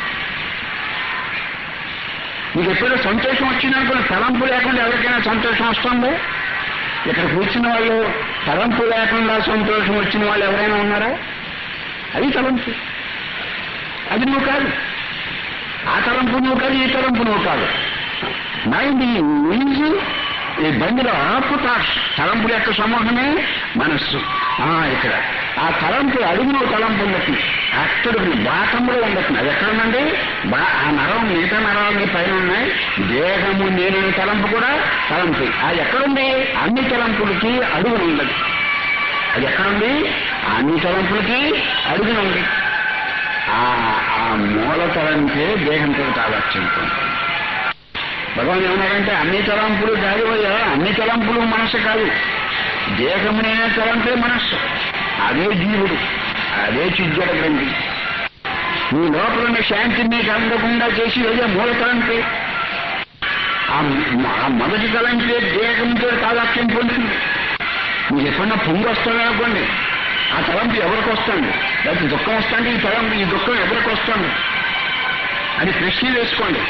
Speaker 1: నీకు ఎప్పుడో సంతోషం వచ్చిందనుకుని తలంపు లేకుండా ఎవరికైనా సంతోషం వస్తుంది ఇక్కడ కూర్చున్న వాళ్ళు తలంపు లేకుండా సంతోషం వచ్చిన వాళ్ళు ఎవరైనా ఉన్నారా అది తలంపు అది నువ్వు కాదు ఆ తలంపు నువ్వు కాదు ఈ తలంపు నువ్వు కాదు మైండ్ మీన్స్ ఈ బండిలో ఆపుట తలంపుల యొక్క సమూహమే మనస్సు ఆ, ఇక్కడ ఆ తలంపు అడుగులో తలంపు ఉండదు అక్కడ బాటంలో ఉండదు అది ఎక్కడ ఉందండి బా ఆ నరం మిగతా నరాలన్నీ పైన ఉన్నాయి దేహము నేను తలంపు కూడా తలంపు అది ఎక్కడుంది అన్ని తలంపులకి అడుగున ఉండదు అది ఎక్కడుంది అన్ని తలంపులకి అడుగున ఉంది ఆ ఆ మూల తలంపే దేహంతో తాలొచ్చింది భగవాన్ ఏమన్నారంటే అన్ని తలంపులు కాదు అయ్యా అన్ని తలంపులు మనస్సు కాదు దేహమునే తలంపే మనస్సు అదే జీవుడు అదే చిజ్జడ గ్రంథి నీ లోపల ఉన్న శాంతిని నీకు అందకుండా చేసి అదే మూల తలంపే ఆ మ- ఆ మొదటి తలంపే దేహంతో తాదాత్యం పొందుతుంది మీకు ఎప్పుడన్నా పొంగు వస్తుంది అనుకోండి ఆ తలంపు ఎవరికి వస్తుంది లేకపోతే దుఃఖం వస్తుంది ఈ తలంపు ఈ దుఃఖం ఎవరికి వస్తుంది అని ప్రశ్న వేసుకోండి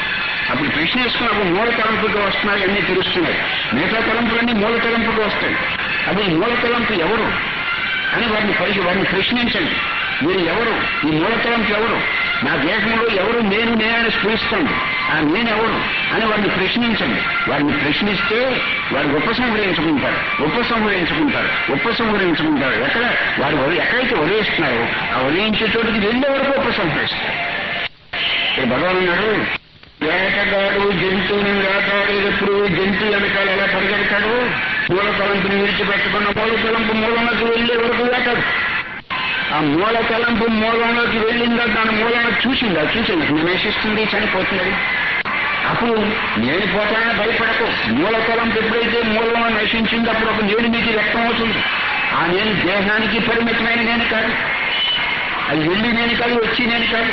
Speaker 1: అప్పుడు ప్రశ్న వేసుకున్నప్పుడు మూల తలంపుగా వస్తున్నాయి అన్నీ తెలుస్తున్నాయి మిగతా తలంపులన్నీ మూల తలంపుగా వస్తాయి అది ఈ మూల తలంపు ఎవరు అని వారిని పరిచి వారిని ప్రశ్నించండి మీరు ఎవరు ఈ మూల తలంపు ఎవరు నా దేశంలో ఎవరు నేను నేనని స్ఫురిస్తాను ఆ నేనెవరు అని వారిని ప్రశ్నించండి వారిని ప్రశ్నిస్తే వారు ఉపసంహరించుకుంటారు ఉపసంహరించుకుంటారు ఉపసంహరించుకుంటారు ఎక్కడ వారు వరి- ఎక్కడైతే వదిలేస్తున్నారో ఆ వదిలించే చోటుకి వెళ్ళే వరకు ఉపసంహరిస్తారు ఇక్కడ భగవాన్ అన్నాడు వేటగాడు జంతువుని వేటాడేటప్పుడు జంతువు వెనకాల ఎలా పరిగెడతాడు మూల తలంపుని విడిచిపెట్టకుండా మూల తలంపు మూలంలోకి వెళ్ళే వరకు వేటాడు ఆ మూల తలంపు మూలంలోకి వెళ్ళిందా దాని మూలంలో చూసిందా చూసిందా నిమేషిస్తుంది చనిపోతుంది అప్పుడు నేను పోతానని భయపడకు మూల తలంపు ఎప్పుడైతే మూలంలో నశించిందో అప్పుడు ఒక నేను మీకు వ్యక్తం అవుతుంది ఆ నేను దేహానికి పరిమితమైన నేను కాదు అది వెళ్ళి నేను కాదు వచ్చి నేను కాదు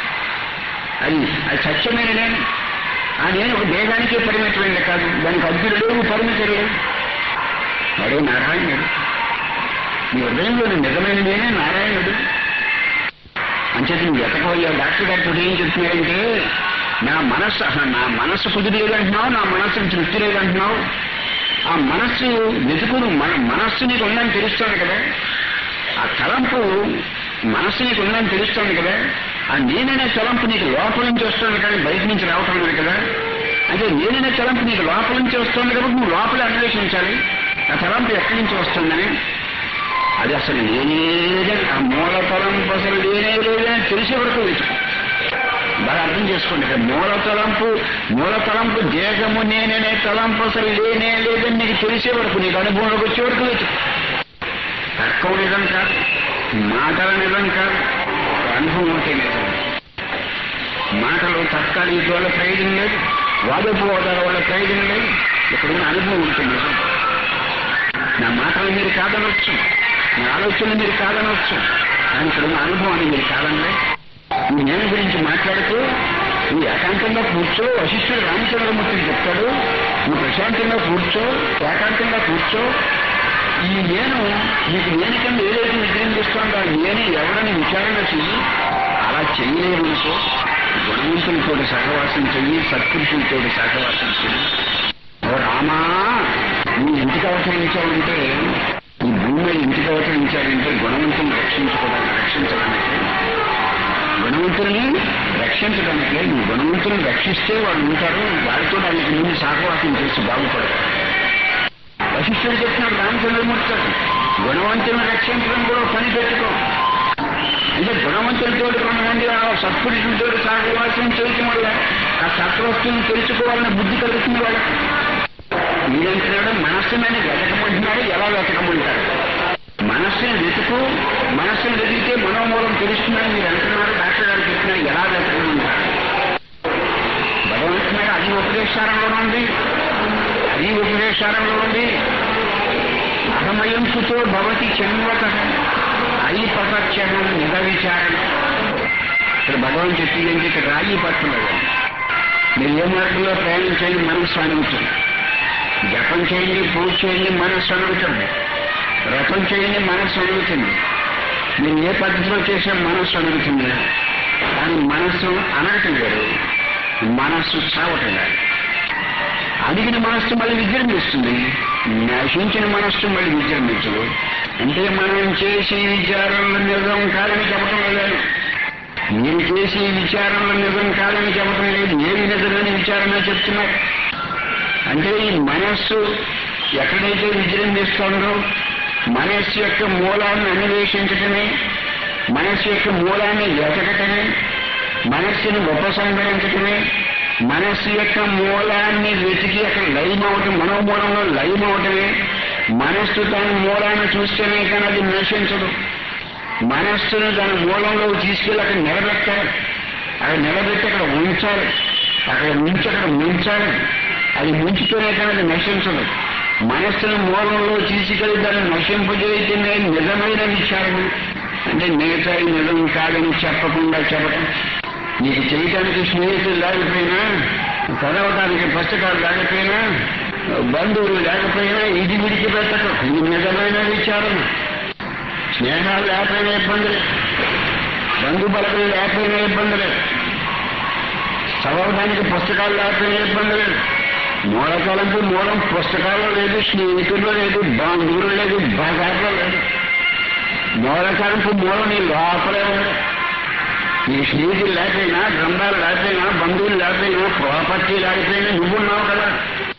Speaker 1: అది అది సత్యమైన నేను ఆ నేను ఒక దేహానికే పరిమితమైనది కాదు దానికి అద్దులు లేవు పరిమితులు లేవు మరో నారాయణుడు నీ హృదయంలోని నిజమైన నేనే నారాయణుడు అంచేత నువ్వు ఎతకపోయా డాక్టర్ గారితో ఏం చెప్తున్నారంటే నా మనస్సు అహ, నా మనస్సు కుదిరేదంటున్నావు నా మనస్సుని తృప్తి లేదంటున్నావు ఆ మనస్సు వెతుకును మన మనస్సు నీకు ఉందని తెలుస్తోంది కదా ఆ తలంపు మనస్సు నీకు ఉందని తెలుస్తోంది కదా ఆ నేననే తలంపు నీకు లోపల నుంచి వస్తుంది కానీ బయట నుంచి రావటం లేదు కదా అంటే నేననే తలంపు నీకు లోపల నుంచి వస్తుంది కాబట్టి నువ్వు లోపల అన్వేషించాలి ఆ తలంపు ఎక్కడి నుంచి వస్తుందని అది అసలు లేనే లేదని ఆ మూల తలంపు అసలు లేనే లేదని తెలిసే వరకు వెతుకు బాగా అర్థం చేసుకోండి ఇక్కడ మూల తలంపు మూల తలంపు దేహము నేననే తలంపు అసలు లేనే లేదని నీకు తెలిసే వరకు నీకు అనుభవంలోకి వచ్చే వరకు వెతుకు తర్కం నిజం కాదు మాటల నిజం కాదు అనుభవం ఉంటే నిజం మాటలు తర్కాలు వీటి వల్ల ప్రయోజనం లేదు వాదోపవాదాల వల్ల ప్రయోజనం లేదు ఇక్కడ ఉన్న అనుభవం ఉంటే నిజం నా మాటలు మీరు కాదనొచ్చు నా ఆలోచనలు మీరు కాదనొచ్చు కానీ ఇక్కడ ఉన్న అనుభవాన్ని మీరు కాదనలే ఈ నేను గురించి మాట్లాడుతూ నువ్వు ఏకాంతంగా కూర్చో వశిష్ఠుడు రామచంద్రమూర్తిని చెప్తాడు నువ్వు ప్రశాంతంగా కూర్చో ఏకాంతంగా కూర్చో ఈ నేను నీకు నేను కింద ఏదైతే విజృంభిస్తుందో ఆ నేను ఎవరని విచారణ చెయ్యి అలా చెయ్యలేమనుకో గుణవంతులతో సహవాసం చెయ్యి సత్పురుషులతో సహవాసం చెయ్యి ఓ రామా నువ్వు ఇంటికి అవతరించావంటే ఈ భూమి మీద ఇంటికి అవతరించాడంటే గుణవంతుని రక్షించుకోవడానికి రక్షించడానికి గుణవంతుల్ని రక్షించడానికి నువ్వు గుణవంతులను రక్షిస్తే వాళ్ళు ఉంటారు వారితో వాళ్ళకి ముందు సహవాసం చేసి బాగుపడతారు వశిష్ఠుడు చెప్తున్నాడు రామచంద్రమూర్తి గారు, గుణవంతులను రక్షించడం కూడా ఒక పని పెట్టుకో అంటే గుణవంతులతో కొంతమంది ఆ సత్పురుషులతో సహవాసం చేయటం వల్ల ఆ సత్వస్తుని తెలుసుకోవాలనే బుద్ధి కలుగుతుంది వాళ్ళ మీరంటున్నాడు మనస్సుని వెతకమంటున్నాడు ఎలా వెతకమంటారు మనస్సుని వెతుకు మనస్సుని వెతికితే మనోమూలం తెలుస్తుందని మీరు అంటున్నారు డాక్టర్ గారు చెప్తున్నారు ఎలా వెతకమంటారు భగవంతుడు అది ఉపదేశారంలో ఉంది అది ఉపదేశారంలో ఉంది అహమయం సుతో భవతి చెన్వత అయి పతక్షణం నిజ విచారణ ఇక్కడ భగవాన్ చెప్పింది ఏంటి ఇక్కడ రాయి పట్టులేదు మీరు ఏ మార్గంలో ప్రయాణం చేయండి మనస్సు అనుగుతుంది జపం చేయండి పూజ చేయండి మనస్సు అనుగుతుంది వ్రతం చేయండి మనస్సు అనుగుతుంది మీరు ఏ పద్ధతిలో చేసే మనస్సు అనుగుతుంది కానీ మనస్సు అనగటం లేదు మనస్సు చావటం లేదు అడిగిన మనస్సు మళ్ళీ విజృంభిస్తుంది నశించిన మనస్సు మళ్ళీ విజృంభించదు అంటే మనం చేసే విచారంలో నిజం కాదని చెప్పటం లేదు మీరు చేసే విచారంలో నిజం కాదని చెప్పటం లేదు ఏది నిజమని విచారణ చెప్తున్నారు అంటే ఈ మనస్సు ఎక్కడైతే విజృంభిస్తుందో మనస్సు యొక్క మూలాన్ని అన్వేషించటమే మనస్సు యొక్క మూలాన్ని వెతకటమే మనస్సుని ఉపసంహరించటమే మనస్సు యొక్క మూలాన్ని వెతికి అక్కడ లయం అవటం మనోమూలంలో లయం అవటమే మనస్సు తన మూలాన్ని చూస్తేనే కానీ అది నశించదు మనస్సును దాని మూలంలో తీసుకెళ్ళి అక్కడ నిలబెట్టాలి అక్కడ నిలబెట్టి అక్కడ ఉంచాలి అక్కడ ఉంచి అక్కడ ముంచాలి అది ముంచుతూనే కానీ అది నశించదు మనస్సును మూలంలో తీసుకెళ్లి దాన్ని నశింపజేయటమే నిజమైన విచారణ అంటే మిగతా నిజం కాదని చెప్పకుండా చెప్పడం నీకు చేయటానికి స్నేహితులు లేకపోయినా చదవటానికి పుస్తకాలు లేకపోయినా బంధువులు లేకపోయినా ఇది విడిచిపెట్టడం ఇది నిజమైన విచారణ స్నేహాలు లేకపోయినా ఇబ్బంది లేదు బంధు బలకులు లేకపోయినా ఇబ్బంది లేదు చదవడానికి పుస్తకాలు లేకపోతే ఇబ్బంది లేదు మూల తలంపు మూలం పుస్తకాల్లో లేదు స్నేహితుల్లో లేదు బంధువులు లేదు బజార్లో లేదు మూల తలంపు మూలం నీ లోపలే ఉంది నీ స్నేహితులు లేకపోయినా గ్రంథాలు లేకపోయినా బంధువులు లేకపోయినా ప్రాపర్టీ లేకపోయినా నువ్వున్నావు కదా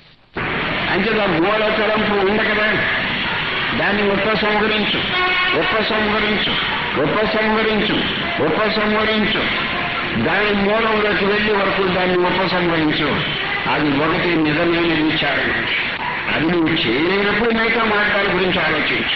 Speaker 1: అంటే ఆ మూల తలంపు ఉంది కదా దాన్ని ఉపసంహరించు ఉపసంహరించు ఉపసంహరించు ఉపసంహరించు దాని మూలంలోకి వెళ్ళి వరకు దాన్ని ఉపసంహరించు అది ఒకటి నిజమైన విచారణ అది నువ్వు చేయలేనప్పుడు మిగతా మార్గాల గురించి ఆలోచించు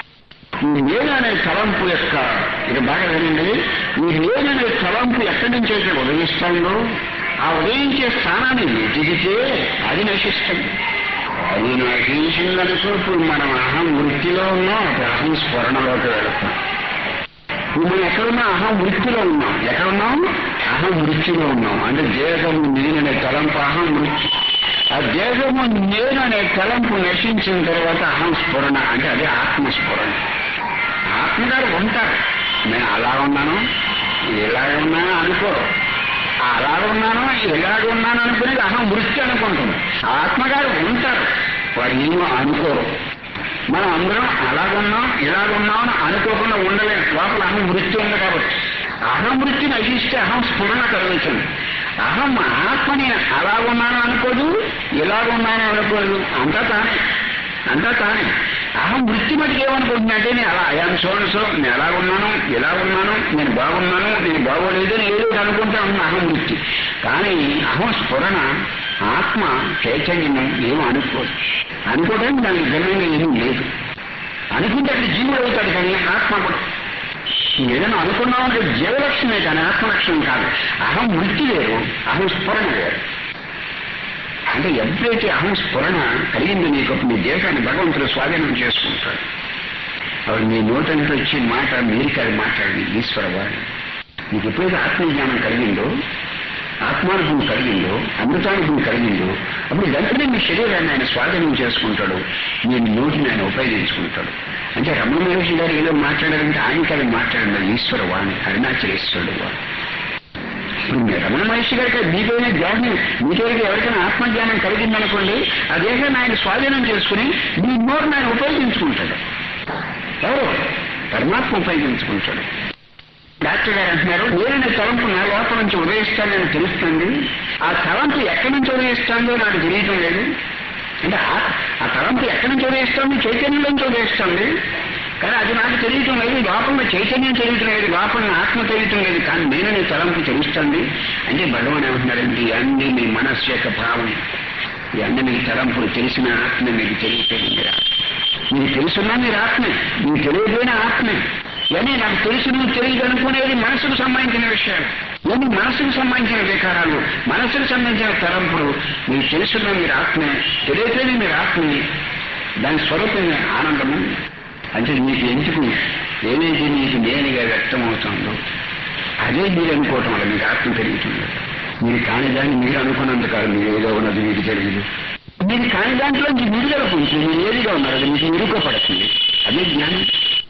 Speaker 1: ఈ నేను అనే తలంపు యొక్క ఇది బాగా వినండి ఈ నేను అనే తలంపు ఎక్కడి నుంచి అయితే ఉదయిస్తుందో ఆ ఉదయించే స్థానాన్ని వెతికితే అది నశిస్తుంది అది నశించిందనుకో ఇప్పుడు మనం అహం వృత్తిలో ఉన్నాం అప్పుడు అహం స్మరణలోకి వెళతాం ఇప్పుడు మనం ఎక్కడున్నా అహం వృత్తిలో ఉన్నాం ఎక్కడున్నాం అహం వృత్తిలో ఉన్నాం అంటే దేహము నేననే తలంపు అహం వృత్తి ఆ దేహము నేను అనే తలంపు నశించిన తర్వాత అహం స్ఫురణ అంటే అదే ఆత్మస్ఫురణ ఆత్మగారు ఉంటారు నేను అలా ఉన్నాను ఇలాగ ఉన్నాను అనుకోరు అలాగ ఉన్నాను ఇలాగ ఉన్నాను అనుకునేది అహం వృత్తి అనుకుంటుంది ఆత్మగారు ఉంటారు వారు ఏమో అనుకోరు మనం అందరం అలాగున్నాం ఇలాగున్నాం అని అనుకోకుండా ఉండలేం లోపల అహం వృత్తి ఉంది కాబట్టి అహం వృత్తి నశిస్తే అహం స్ఫురణ కలుగుతుంది అహం ఆత్మని అలాగున్నాను అనుకోదు ఇలాగున్నాను అనుకోదు అంతా తానే అంతా తానే అహం వృత్తి మటుకు ఏమనుకుంటున్నట్టే నేను అలా అయాన్ సో సో నేను ఎలా ఉన్నాను ఎలా ఉన్నాను నేను బాగున్నాను నేను బాగోలేదు అని ఏదో ఒకటి అనుకుంటా ఉన్న అహం వృత్తి కానీ అహం స్ఫురణ ఆత్మ చైతన్యం ఏమో అనుకోదు అనుకోవడానికి దానికి భిన్నంగా ఏమీ లేదు అనుకుంటే అక్కడ జీవుడు అవుతాడు కానీ ఆత్మ కూడా ఏదైనా అనుకున్నామంటే జీవలక్షణమే కానీ ఆత్మలక్షణం కాదు అహం వృత్తి వేరు అహం స్ఫురణ వేరు అంటే ఎప్పుడైతే అహం స్ఫురణ కలిగిందో నీకు నీ దేశాన్ని భగవంతుడు స్వాధీనం చేసుకుంటాడు అప్పుడు మీ నోటంతో వచ్చే మాట మీరు కాదు మాట్లాడి ఈశ్వరవాణి నీకు ఎప్పుడైతే ఆత్మజ్ఞానం కలిగిందో ఆత్మానుభవం కలిగిందో అమృతానుభవం కలిగిందో అప్పుడు వెంటనే మీ శరీరాన్ని ఆయన స్వాధీనం చేసుకుంటాడు మీ నోటిని ఆయన ఉపయోగించుకుంటాడు అంటే రమణ మహర్షి గారు ఏదో మాట్లాడారంటే ఆయన కాదు మాట్లాడారు ఈశ్వర వాణి అరుణాచలేశ్వరుడు వాడు ఇప్పుడు మీరు రమణ మహర్షి గారికి మీకైనా జ్ఞానం మీకైనా ఎవరికైనా ఆత్మజ్ఞానం కలిగిందనుకోండి ఆ దేశాన్ని ఆయన స్వాధీనం చేసుకుని మీ నోరుని ఆయన ఉపయోగించుకుంటాడు ఎవరు పరమాత్మ ఉపయోగించుకుంటాడు డాక్టర్ గారు అంటున్నారు నేననే తలంపు నా లోపల నుంచి ఉదయిస్తానని తెలుస్తుంది ఆ తలంపు ఎక్కడి నుంచి ఉదయిస్తుందో నాకు తెలియటం లేదు అంటే ఆ- ఆ తలంపు ఎక్కడి నుంచి ఉదయిస్తుంది చైతన్యం నుంచి ఉదయిస్తుంది కానీ అది నాకు తెలియటం లేదు లోపల చైతన్యం తెలియటం లేదు లోపల ఆత్మ తెలియటం లేదు కానీ నేననే తలంపు తెలుస్తుంది అంటే భగవాన్ ఏమంటున్నారంటే అన్ని మీ మనస్సు యొక్క భావం ఈ అన్ని మీకు తలంపులు తెలిసిన ఆత్మ మీకు తెలియటం మీరు మీకు తెలుసున్నా మీరు ఆత్మే మీకు తెలియకపోయిన ఆత్మే ఇవన్నీ నాకు తెలుసు నువ్వు తెలియదు అనుకునేది మనసుకు సంబంధించిన విషయాలు ఇవన్నీ మనసుకు సంబంధించిన వికారాలు మనసుకు సంబంధించిన తలంపులు మీకు తెలుసున్న మీరు ఆత్మే తెలియకపోయిన మీరు ఆత్మే దాని స్వరూపమే ఆనందము అంటే మీకు ఎందుకు ఏదైతే మీకు నేనుగా వ్యక్తమవుతుందో అదే మీరు అనుకోవటం వల్ల మీకు ఆత్మ పెరుగుతుంది మీరు కాని దాన్ని మీరు అనుకున్నంత కాదు మీరు ఏదో ఉన్నది మీకు తెలియదు మీరు కాని దాంట్లోంచి విడుదల పొందుతుంది మీరు ఏదిగా ఉన్నారు అది మీకు ఇరుకపడుతుంది అదే జ్ఞానం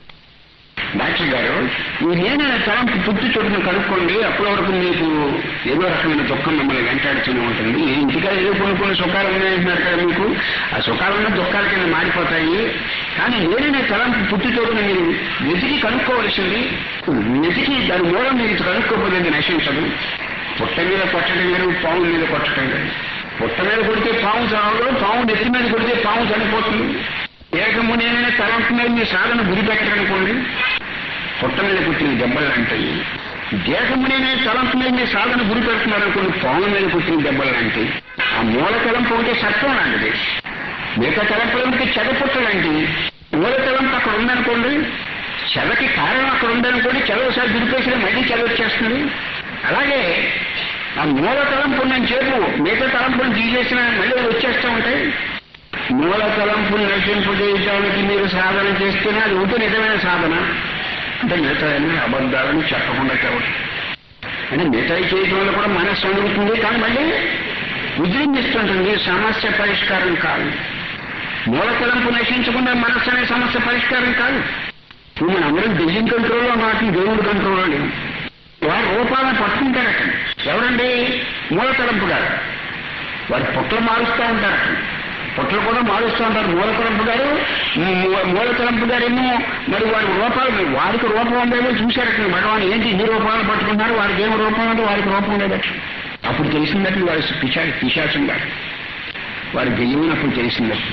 Speaker 1: డాక్టర్ గారు ఈ నేనైన తలంపు పుట్టి చోటును కనుక్కోండి అప్పటి వరకు మీకు ఏదో రకమైన దుఃఖం మిమ్మల్ని వెంటాడుతూనే ఉంటుంది ఈ ఇంటికా ఏదో కొన్ని కొన్ని సుఖాలు ఉన్నాయంటున్నారు కదా మీకు ఆ సుఖాలున్న దుఃఖాల కింద మారిపోతాయి కానీ నేనైన తలంపు పుట్టి చోటును మీరు వెతికి కనుక్కోవలసింది వెతికి దాని మూలం మీరు కనుక్కోకపోతే అది నశించదు పుట్ట మీద కొట్టడం లేదు పాము మీద కొట్టడం లేదు పుట్ట మీద కొడితే పాము చావదు పాము నెత్తి మీద కొడితే పాము చనిపోతుంది ఏకము నేనైనా తలంపు మీద మీ సాధన గురి పెట్టాలనుకోండి పుట్ట మీద కుట్టిన దెబ్బలు లాంటివి దేహము నేనే తలంపు మీద మీ సాధన గురి పెడుతున్నారనుకోండి పాము మీద కుట్టిన దెబ్బలు లాంటివి ఆ మూల తలంపు ఒకటి సత్వం లాంటిది మిగతా తలంపులకి చెదపుట్ట లాంటివి మూల తలంపు అక్కడ ఉందనుకోండి చెదకి కారణం అక్కడ ఉందనుకోండి చెద ఒకసారి దురిపేసిన మళ్ళీ చెద వచ్చేస్తుంది అలాగే ఆ మూల తలంపు ఉన్న చేపు మిగతా తలంపులు తీసేసిన మళ్ళీ అవి వచ్చేస్తూ ఉంటాయి మూల తలంపులు నశింపజేయడానికి మీరు సాధన చేస్తేనే అది ఉంటే నిజమైన సాధన అంటే మిగతా అబద్ధాలను చెప్పకుండా కాబట్టి అంటే మిగతా చేయటం వల్ల కూడా మనస్సు అడుగుతుంది కానీ మళ్ళీ విజృంభిస్తుంటుంది సమస్య పరిష్కారం కాదు మూల తలంపు నశించకుండా మనస్సు అనే సమస్య పరిష్కారం కాదు ఇప్పుడు మన అందరం డిజిన్ కంట్రోల్లో నాటి దేవుడి కంట్రోల్లో లేవు వారి రూపాలను పట్టుకుంటారు అక్కడ ఎవరండి మూల తలంపు గారు వారి పుట్టలు మారుస్తూ ఉంటారు అక్కడ పుట్టలు కూడా మారుస్తూ ఉంటారు మూల తలంపు గారు మూ- మూల తలంపు గారేమో మరి వారి రూపాలు వారికి రూపం ఉండేదో చూశారు అక్కడ భగవాన్ ఏంటి ఇన్ని రూపాలు పట్టుకున్నారు వారికి ఏం రూపం ఉంది వారికి రూపం లేదట అప్పుడు తెలిసిందట వారి పిశా పిశాచం గారు వారి దెయ్యమైనప్పుడు తెలిసిందట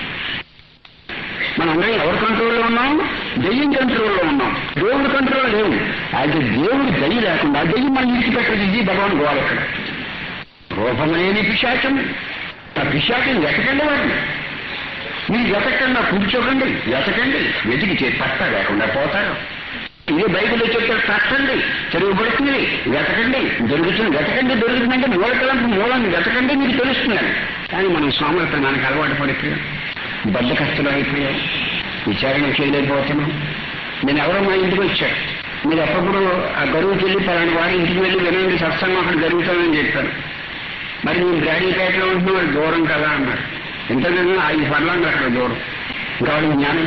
Speaker 1: మనందరం ఎవరి కంట్రోల్లో ఉన్నాం దెయ్యం కంట్రోల్లో ఉన్నాం దేవుడి కంట్రోల్ లేవు అయితే దేవుడి దయ్యి లేకుండా ఆ దెయ్యం మనం విడిచిపెట్టదు ఇది భగవాన్ గోడ ఇక్కడ రూపం లేని పిశాచం ఆ పిశాచం వెతకండి వాటిని మీరు వెతకండి కూర్చోకండి వెతకండి వెతికితే పట్ట లేకుండా పోతారు ఇదే బైబిల్లో చెప్తారు తట్టండి తిరుగుబడుతుంది వెతకండి దొరుకుతుంది వెతకండి దొరుకుతుందంటే మూలకలంపు మూలం వెతకండి మీకు తెలుస్తుందని కానీ మనం సోమరతనానికి అలవాటు పడిపోయాం బద్దకస్తులు అయిపోయాం విచారణ చేయలేకపోతున్నాం నేను ఎవరో మా ఇంటికి వచ్చాడు మీరు ఎప్పటిప్పుడు ఆ గరువుకి వెళ్ళి పలాని వారి ఇంటికి వెళ్ళి వినండి సత్సంగం అక్కడ జరుగుతుందని చెప్పాను మరి నేను బ్రాడీపేటలో ఉంటున్నా వాళ్ళు దూరం కదా అన్నారు ఎంత ఐదు పర్లాంగ్ అక్కడ దూరం ఇంకా వాళ్ళకి జ్ఞానం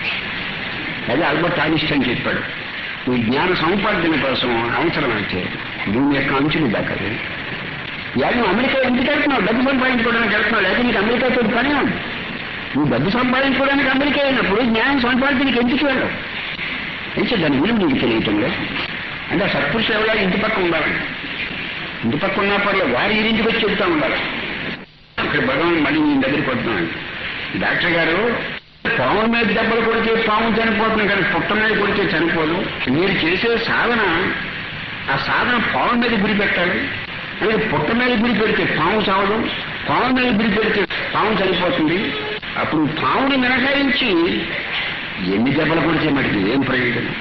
Speaker 1: అదే ఆల్బర్ట్ ఐన్స్టైన్ చెప్పాడు ఈ జ్ఞాన సముపార్జన కోసం అవసరం అయితే భూమి యొక్క అంచులు దక్కదు యాది నువ్వు అమెరికా ఎందుకు వెళ్తున్నావు డబ్బు సంపాదించుకోవడానికి వెళ్తున్నావు లేకపోతే నీకు అమెరికాతో పని ఉంది నువ్వు డబ్బు సంపాదించుకోవడానికి అమెరికా అయినప్పుడు జ్ఞానం సంపాదించడానికి ఎందుకు వెళ్ళవు అయితే దాని విలువ నీకు తెలియటం లేదు అంటే ఆ సత్పురుష ఎవరో ఇంటి పక్క ఉండాలండి ఇంటి పక్క ఉన్నా పర్లేదు వారి ఇంటికి వచ్చి చెబుతా ఉండాలి ఇక్కడ భగవాన్ మళ్ళీ మీ దగ్గరికి వస్తున్నాను డాక్టర్ గారు పాము మీద దెబ్బలు కొడితే పాము చనిపోతుంది కానీ పుట్ట మీద కొడితే చనిపోదు మీరు చేసే సాధన ఆ సాధన పాము మీద గురి పెట్టాలి అలాగే పుట్ట మీద గురి పెడితే పాము చావదు పాము మీద గురి పెడితే పాము చనిపోతుంది అప్పుడు పాముని మినహాయించి ఎన్ని దెబ్బలు కొడితే మటుకు ఏం ప్రయోజనం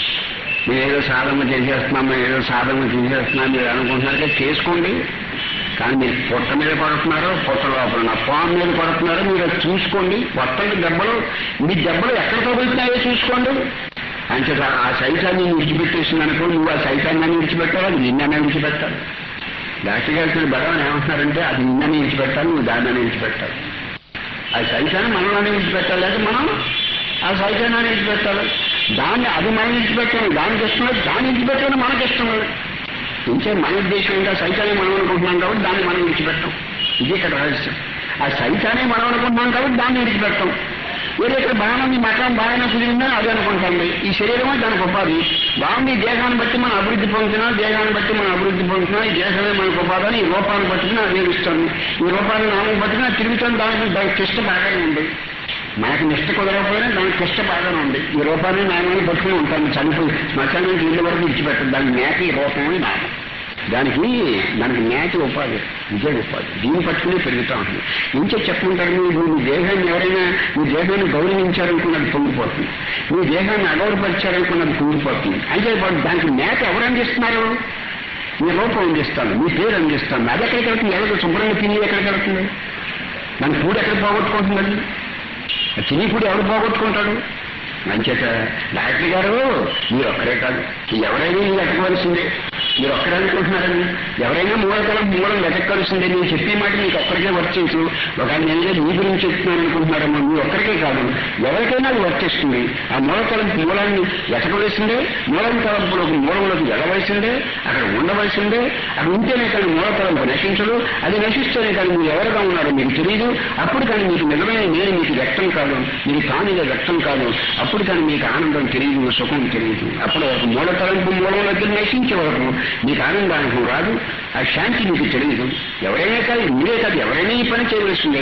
Speaker 1: మేము ఏదో సాధన చేసేస్తున్నాం మేము ఏదో సాధన చేసేస్తున్నాం మీరు అనుకుంటున్నారుగా చేసుకోండి కానీ మీరు పొట్ట మీద పడుతున్నారు పొట్ట లోపల నా ఫామ్ మీద పడుతున్నారు మీరు అది చూసుకోండి కొత్తటి దెబ్బలు మీ దెబ్బలు ఎక్కడ తగులుతున్నాయో చూసుకోండి అంచేత ఆ సైతాన్ని విడిచిపెట్టేసింది అనుకో నువ్వు ఆ సైతాన్ని విడిచిపెట్టాలి అది నిన్ననే విడిచిపెట్టాలి డాక్టర్ గారికి భగవాన్ ఏమంటున్నారంటే అది నిన్ననే విడిచిపెట్టాలి నువ్వు దాన్ని విడిచిపెట్టాలి ఆ సైతాన్ని మనలోనే విడిచిపెట్టాలి లేదా మనం ఆ సైతాన్ని విడిచిపెట్టాలి దాన్ని అది మనం విడిచిపెట్టాలి దానికి ఇష్టం లేదు దాన్ని విడిచిపెట్టాలి మనకి ఇష్టం లేదు ఇంకే మన ఉద్దేశం ఇంకా సైతాన్ని మనం అనుకుంటున్నాం కాబట్టి దాన్ని మనం విడిచిపెట్టాం ఇది ఇక్కడ రహస్యం ఆ సైతాన్ని మనం అనుకుంటున్నాం కాబట్టి దాన్ని విడిచిపెట్టాం వేరే ఇక్కడ బాగానే మీ మఠం బాగానే కుదిరిందని అది అనుకుంటుంది ఈ శరీరమే దానికి ఉపాధి బాగుంది ఈ దేహాన్ని బట్టి మనం అభివృద్ధి పొందుతున్నా దేహాన్ని బట్టి మనం అభివృద్ధి పొందుతున్నా ఈ దేశమే మనకు ఉపాధి అని ఈ రూపాన్ని బట్టి అది వేరుస్తుంది ఈ రూపాన్ని నామం బట్టి నాకు తిరుగుతుంది దానికి దానికి ఇష్ట బాగానే ఉంది మనకి నిష్ట కుదరకపోయినా దానికి ఇష్ట బాగానే ఉంది ఈ రూపాన్ని నామాన్ని పట్టుకుని ఉంటాను చనిపోయి శ్మశానానికి ఇళ్ళ వరకు విడిచిపెట్టదు దాని మేక ఈ రూపమే నామం దానికి దానికి మేక ఉపాధి ఇదే ఉపాధి దీన్ని పట్టుకుని పెరుగుతూ ఉంటుంది ఇంకే చెప్పుకుంటారు మీరు మీ దేహాన్ని ఎవరైనా మీ దేహాన్ని గౌరవించారనుకున్నది పొంగిపోతుంది మీ దేహాన్ని అగౌరవపరిచారనుకున్నది పొంగిపోతుంది అయితే వాడు దానికి మేక ఎవరు అందిస్తున్నారు మీ రూపం అందిస్తాను మీ పేరు అందిస్తాను అది ఎక్కడికి వెళ్తుంది ఎవరికి శుభ్రంగా తిని ఎక్కడికి వెళ్తుంది దాని పూడి ఎక్కడ పోగొట్టుకుంటుందండి ఆ తిని పూడి ఎవరు పోగొట్టుకుంటాడు మంచేత డాక్టర్ గారు మీరు ఒక్కరే కాదు ఎవరైనా మీరు ఎక్కవలసిందే మీరు ఒక్కరే అనుకుంటున్నారని ఎవరైనా మూలకలం మూలం వెతక్కవలసిందే నేను చెప్పే మాట మీకు ఒక్కరికే వర్తించు ఒక నేను మీ గురించి చెప్తున్నాను అనుకుంటున్నారేమో మీ ఒక్కరికే కాదు ఎవరికైనా అది వర్తిస్తుంది ఆ మూలకలం మూలాన్ని వెతకవలసిందే మూలం తలంపులకు మూలంలోకి వెళ్ళవలసిందే అక్కడ ఉండవలసిందే అక్కడ ఉంటేనే కానీ మూలతలంపు నశించదు అది నశిస్తేనే కానీ మీరు ఎవరుగా ఉన్నారో మీకు తెలియదు అప్పుడు కానీ మీకు నిజమైన నేను మీకు వ్యక్తం కాదు మీకు తానుగా వ్యక్తం కాదు అప్పుడు కానీ మీకు ఆనందం తెలియదు సుఖం తెలియదు అప్పుడు వరకు మూల తలంపు మూలంలోకి నశించే వరకు మీకు ఆనందానికి రాదు ఆ శాంతి మీకు తెలియదు ఎవరైనా కాదు మీరే కాదు ఎవరైనా ఈ పని చేయవలసిందే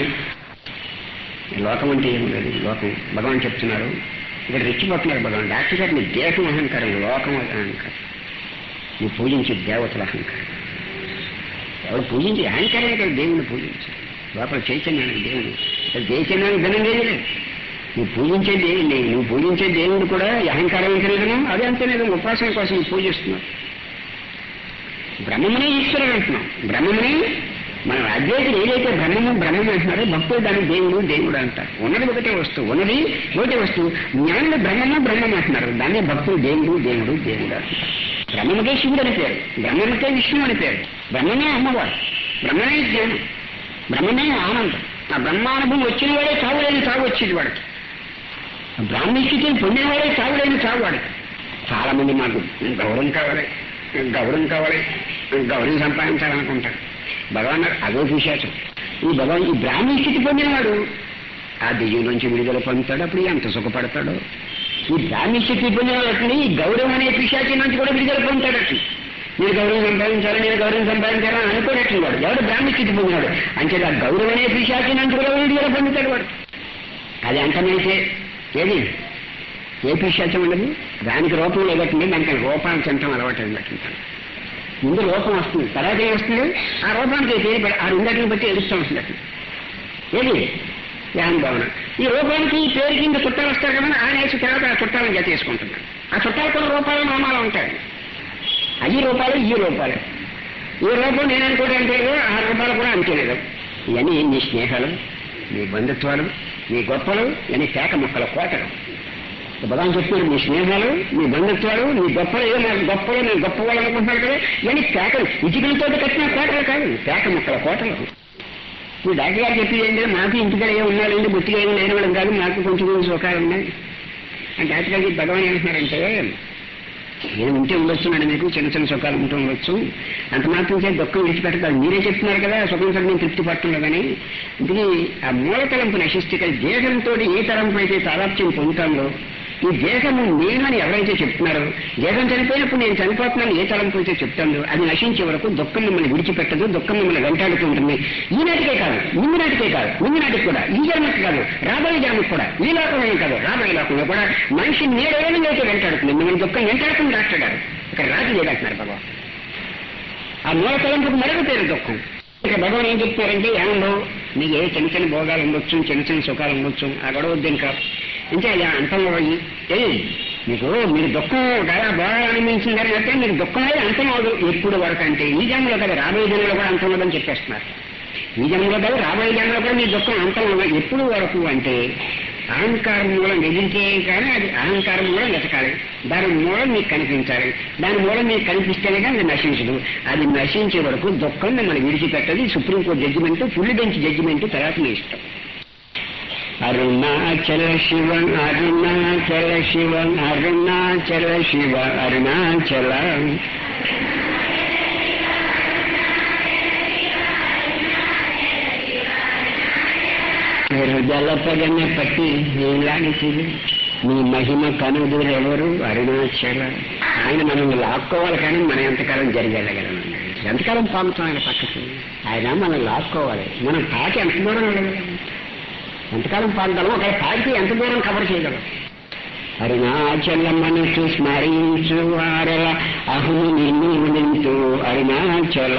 Speaker 1: లోకం అంటే ఏం లేదు లోకం భగవాన్ చెప్తున్నారు ఇక్కడ రెచ్చిపోతున్నారు భగవాన్ డాక్టర్ గారు నీ దేహం అహంకారం లోకం అహంకారం నీ పూజించే దేవతల అహంకారం ఎవరు పూజించే అహంకారమే కదా దేవుని పూజించారు లోపల చైతన్యానికి దేవుడు అది చైతన్యానికి ధనం లేదు నువ్వు పూజించే దేవుడు నువ్వు పూజించే దేవుడు కూడా ఈ అహంకారం తెలియదు అదే అంతే లేదు ఉపాసన కోసం నువ్వు పూజిస్తున్నావు బ్రహ్మమునే ఈశ్వరుడు అంటున్నాం బ్రహ్మమునే మనం అద్వైతులు ఏదైతే బ్రహ్మము బ్రహ్మం అంటున్నారో భక్తులు దాన్ని దేవుడు దేవుడు అంటారు ఉన్నది ఒకటే వస్తువు ఉన్నది ఒకటే వస్తువు జ్ఞానులు బ్రహ్మము బ్రహ్మం అంటున్నారు దాన్ని భక్తులు దేవుడు దేవుడు దేవుడు అంటారు బ్రహ్మముకే శివుడు అని పేరు బ్రహ్మముకే విష్ణువు అని పేరు బ్రహ్మమే అమ్మవారు బ్రహ్మమే జ్ఞానం బ్రహ్మమే ఆనందం ఆ బ్రహ్మానుభవం వచ్చిన వాడే చావులేని చావు వచ్చేది వాడికి బ్రాహ్మీ స్థితిని పొందిన వాడే చావులేని చావు వాడికి చాలా మంది మాకు గౌరవం కావాలి గౌరవం కావాలి గౌరవం సంపాదించాలనుకుంటాడు భగవాన్ అదో పిశాచం ఈ భగవాన్ ఈ బ్రాహ్మీ స్థితి పొందినవాడు ఆ దెయ్యం నుంచి విడుదల పొందుతాడు అప్పుడు ఎంత సుఖపడతాడో ఈ బ్రాహ్మీ స్థితి పొందినవాడిని ఈ గౌరవం అనే పిశాచి నుంచి కూడా విడుదల పొందుతాడట మీరు గౌరవం సంపాదించాలి నేను గౌరవం సంపాదించాలని అనుకోనట్లు వాడు ఎవడు బ్రాహ్మీ స్థితి పొందినాడు అంటే ఆ గౌరవం అనే పిశాచి నుంచి కూడా విడుదల పొందుతాడు వాడు అది అంతమైతే ఏది ఏ పిశాచం ఉండదు దానికి రూపం లేదటండి దానికి రూపాన్ని తింటాం అలవాటు అయిందట ముందు రూపం వస్తుంది తర్వాత ఏం వస్తుంది ఆ రూపానికి పేరు పెడ- ఆ రెండటిని బట్టి ఎదుస్తూ ఉంటుంది అట్లా. ఏది ధ్యాన భావన ఈ రూపానికి ఈ పేరుకి ఇంత చుట్టాలు వస్తారు కదా ఆ నేసి తర్వాత ఆ చుట్టాలను జత చేసుకుంటున్నాడు ఆ చుట్టాలు కొన్ని రూపాయలు నామాలు ఉంటాయి అవి రూపాయలు ఈ రూపాయలు ఈ రూపం నేను అనుకోవడం అంటే లేదు, ఆ రూపాయలు కూడా అంతే లేదు ఇవన్నీ నీ స్నేహాలు నీ బంధుత్వాలు నీ గొప్పలు ఇవన్నీ పేక మొక్కల కోటలు భగవాన్ చెప్తున్నాడు మీ స్నేహాలు మీ బంధుత్వాలు మీ గొప్పలు ఏదో నాకు గొప్పలు నేను గొప్ప వాళ్ళు అనుకుంటున్నాడు కదా ఇవన్నీ పేకలు ఇటుకలతో కట్టిన కోటలు కాదు పేక మొక్కల కోటలు మీ డాక్టర్ గారు చెప్పేది ఏంటంటే మాకు ఇంటికాడ ఏమి ఉన్నాడండి బుట్టిగా ఏమి లేని వాళ్ళం కాదు మాకు కొంచెం కొంచెం సుఖాలు ఉన్నాయి అని డాక్టర్ గారికి భగవాన్ ఏమంటున్నారంటే నేను ఉంటే ఉండొచ్చున్నాడు మీకు చిన్న చిన్న సుఖాలు ఉంటూ ఉండొచ్చు అంత మాత్రం చేసి దుఃఖం విడిచిపెట్టదు మీరే చెప్తున్నారు కదా సుఖం సరి నేను తృప్తి పట్టలేదని ఇది ఆ మూలతలంపు నశిస్తే కదా దేహంతో ఏ తలంపు అయితే తాదాప్యం పొందుతామో ఈ దేహము నేను అని ఎవరైతే చెప్తున్నారో దేహం చనిపోయినప్పుడు నేను చనిపోతున్నాను ఏ తలంపు అయితే చెప్తాను అది నశించే వరకు దుఃఖం మిమ్మల్ని విడిచిపెట్టదు దుఃఖం మిమ్మల్ని వెంటాడుతూ ఉంటుంది ఈనాటికే కాదు ముందు నాటికే కాదు ముందు నాటికి కూడా ఈ జన్మకి కాదు రాబోయే జన్మకి కూడా ఈ లోకంలో కాదు రాబోయే లోకంలో కూడా మనిషి నేడేళ్ళని అయితే వెంటాడుతుంది మిమ్మల్ని దుఃఖం వెంటాడుతుంది డాక్టర్ గారు ఇక్కడ రాజు లేదంటున్నారు భగవాన్ ఆ మూల తలంపుకు మరొక పేరు దుఃఖం ఇక భగవాన్ ఏం చెప్తారంటే ఏమో మీకు ఏ చిన్న చిన్న భోగాలు ఉండొచ్చు చిన్న చిన్న సుఖాలు ఉండొచ్చు ఆ గొడవ వద్దు ఇంకా ఇంకా ఇలా అంతంలో పోయి ఏ మీకు మీరు దుఃఖం చాలా బాగా అనిపించిందని అంటే మీరు దుఃఖం అయితే అంతం అవదు ఎప్పుడు వరకు అంటే ఈ జన్మలో కదా రాబోయే జన్మలో కూడా అంతం అవ్వదని చెప్పేస్తున్నారు ఈ జన్మలో కదా రాబోయే జన్మలో కూడా మీ దుఃఖం అంతం అవ్వదు ఎప్పుడు వరకు అంటే అహంకారం మూలం ఎదిరితే కానీ అది అహంకారం మూలం వెతకాలి దాని మూలం మీకు కనిపించాలి దాని మూలం మీకు కనిపిస్తేనే కానీ అది నశించదు అది నశించే వరకు దుఃఖం మిమ్మల్ని విడిచిపెట్టదు supreme court judgement full bench judgement తర్వాత మీ ఇష్టం అరుణాచల శివ అరుణాచల శివ అరుణాచల శివ అరుణాచల మీరు జలపదన పట్టి నీలాంటిది మీ మహిమ కనుదురెవరు అరుణాచల ఆయన మనల్ని లాక్కోవాలి కానీ మనం ఎంతకాలం జరిగేళ్ళగలం ఎంతకాలం పాముతాం ఆయన పక్కకి ఆయన మనం లాక్కోవాలి మనం తాకి ఎంత దూరం వెళ్ళగలం ఎంతకాలం పాడగలం ఒక తాకి ఎంత దూరం కవర్ చేయగలం అరుణాచల మనసు స్మరించు వారల అహము నిర్మూలించు అరుణాచల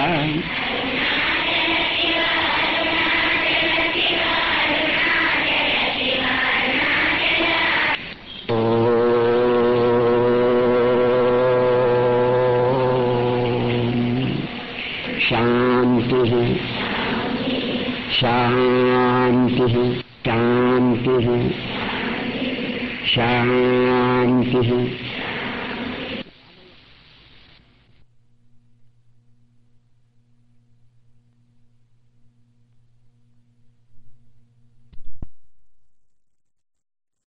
Speaker 1: శాంతి శాంతి శాంతి శాంతి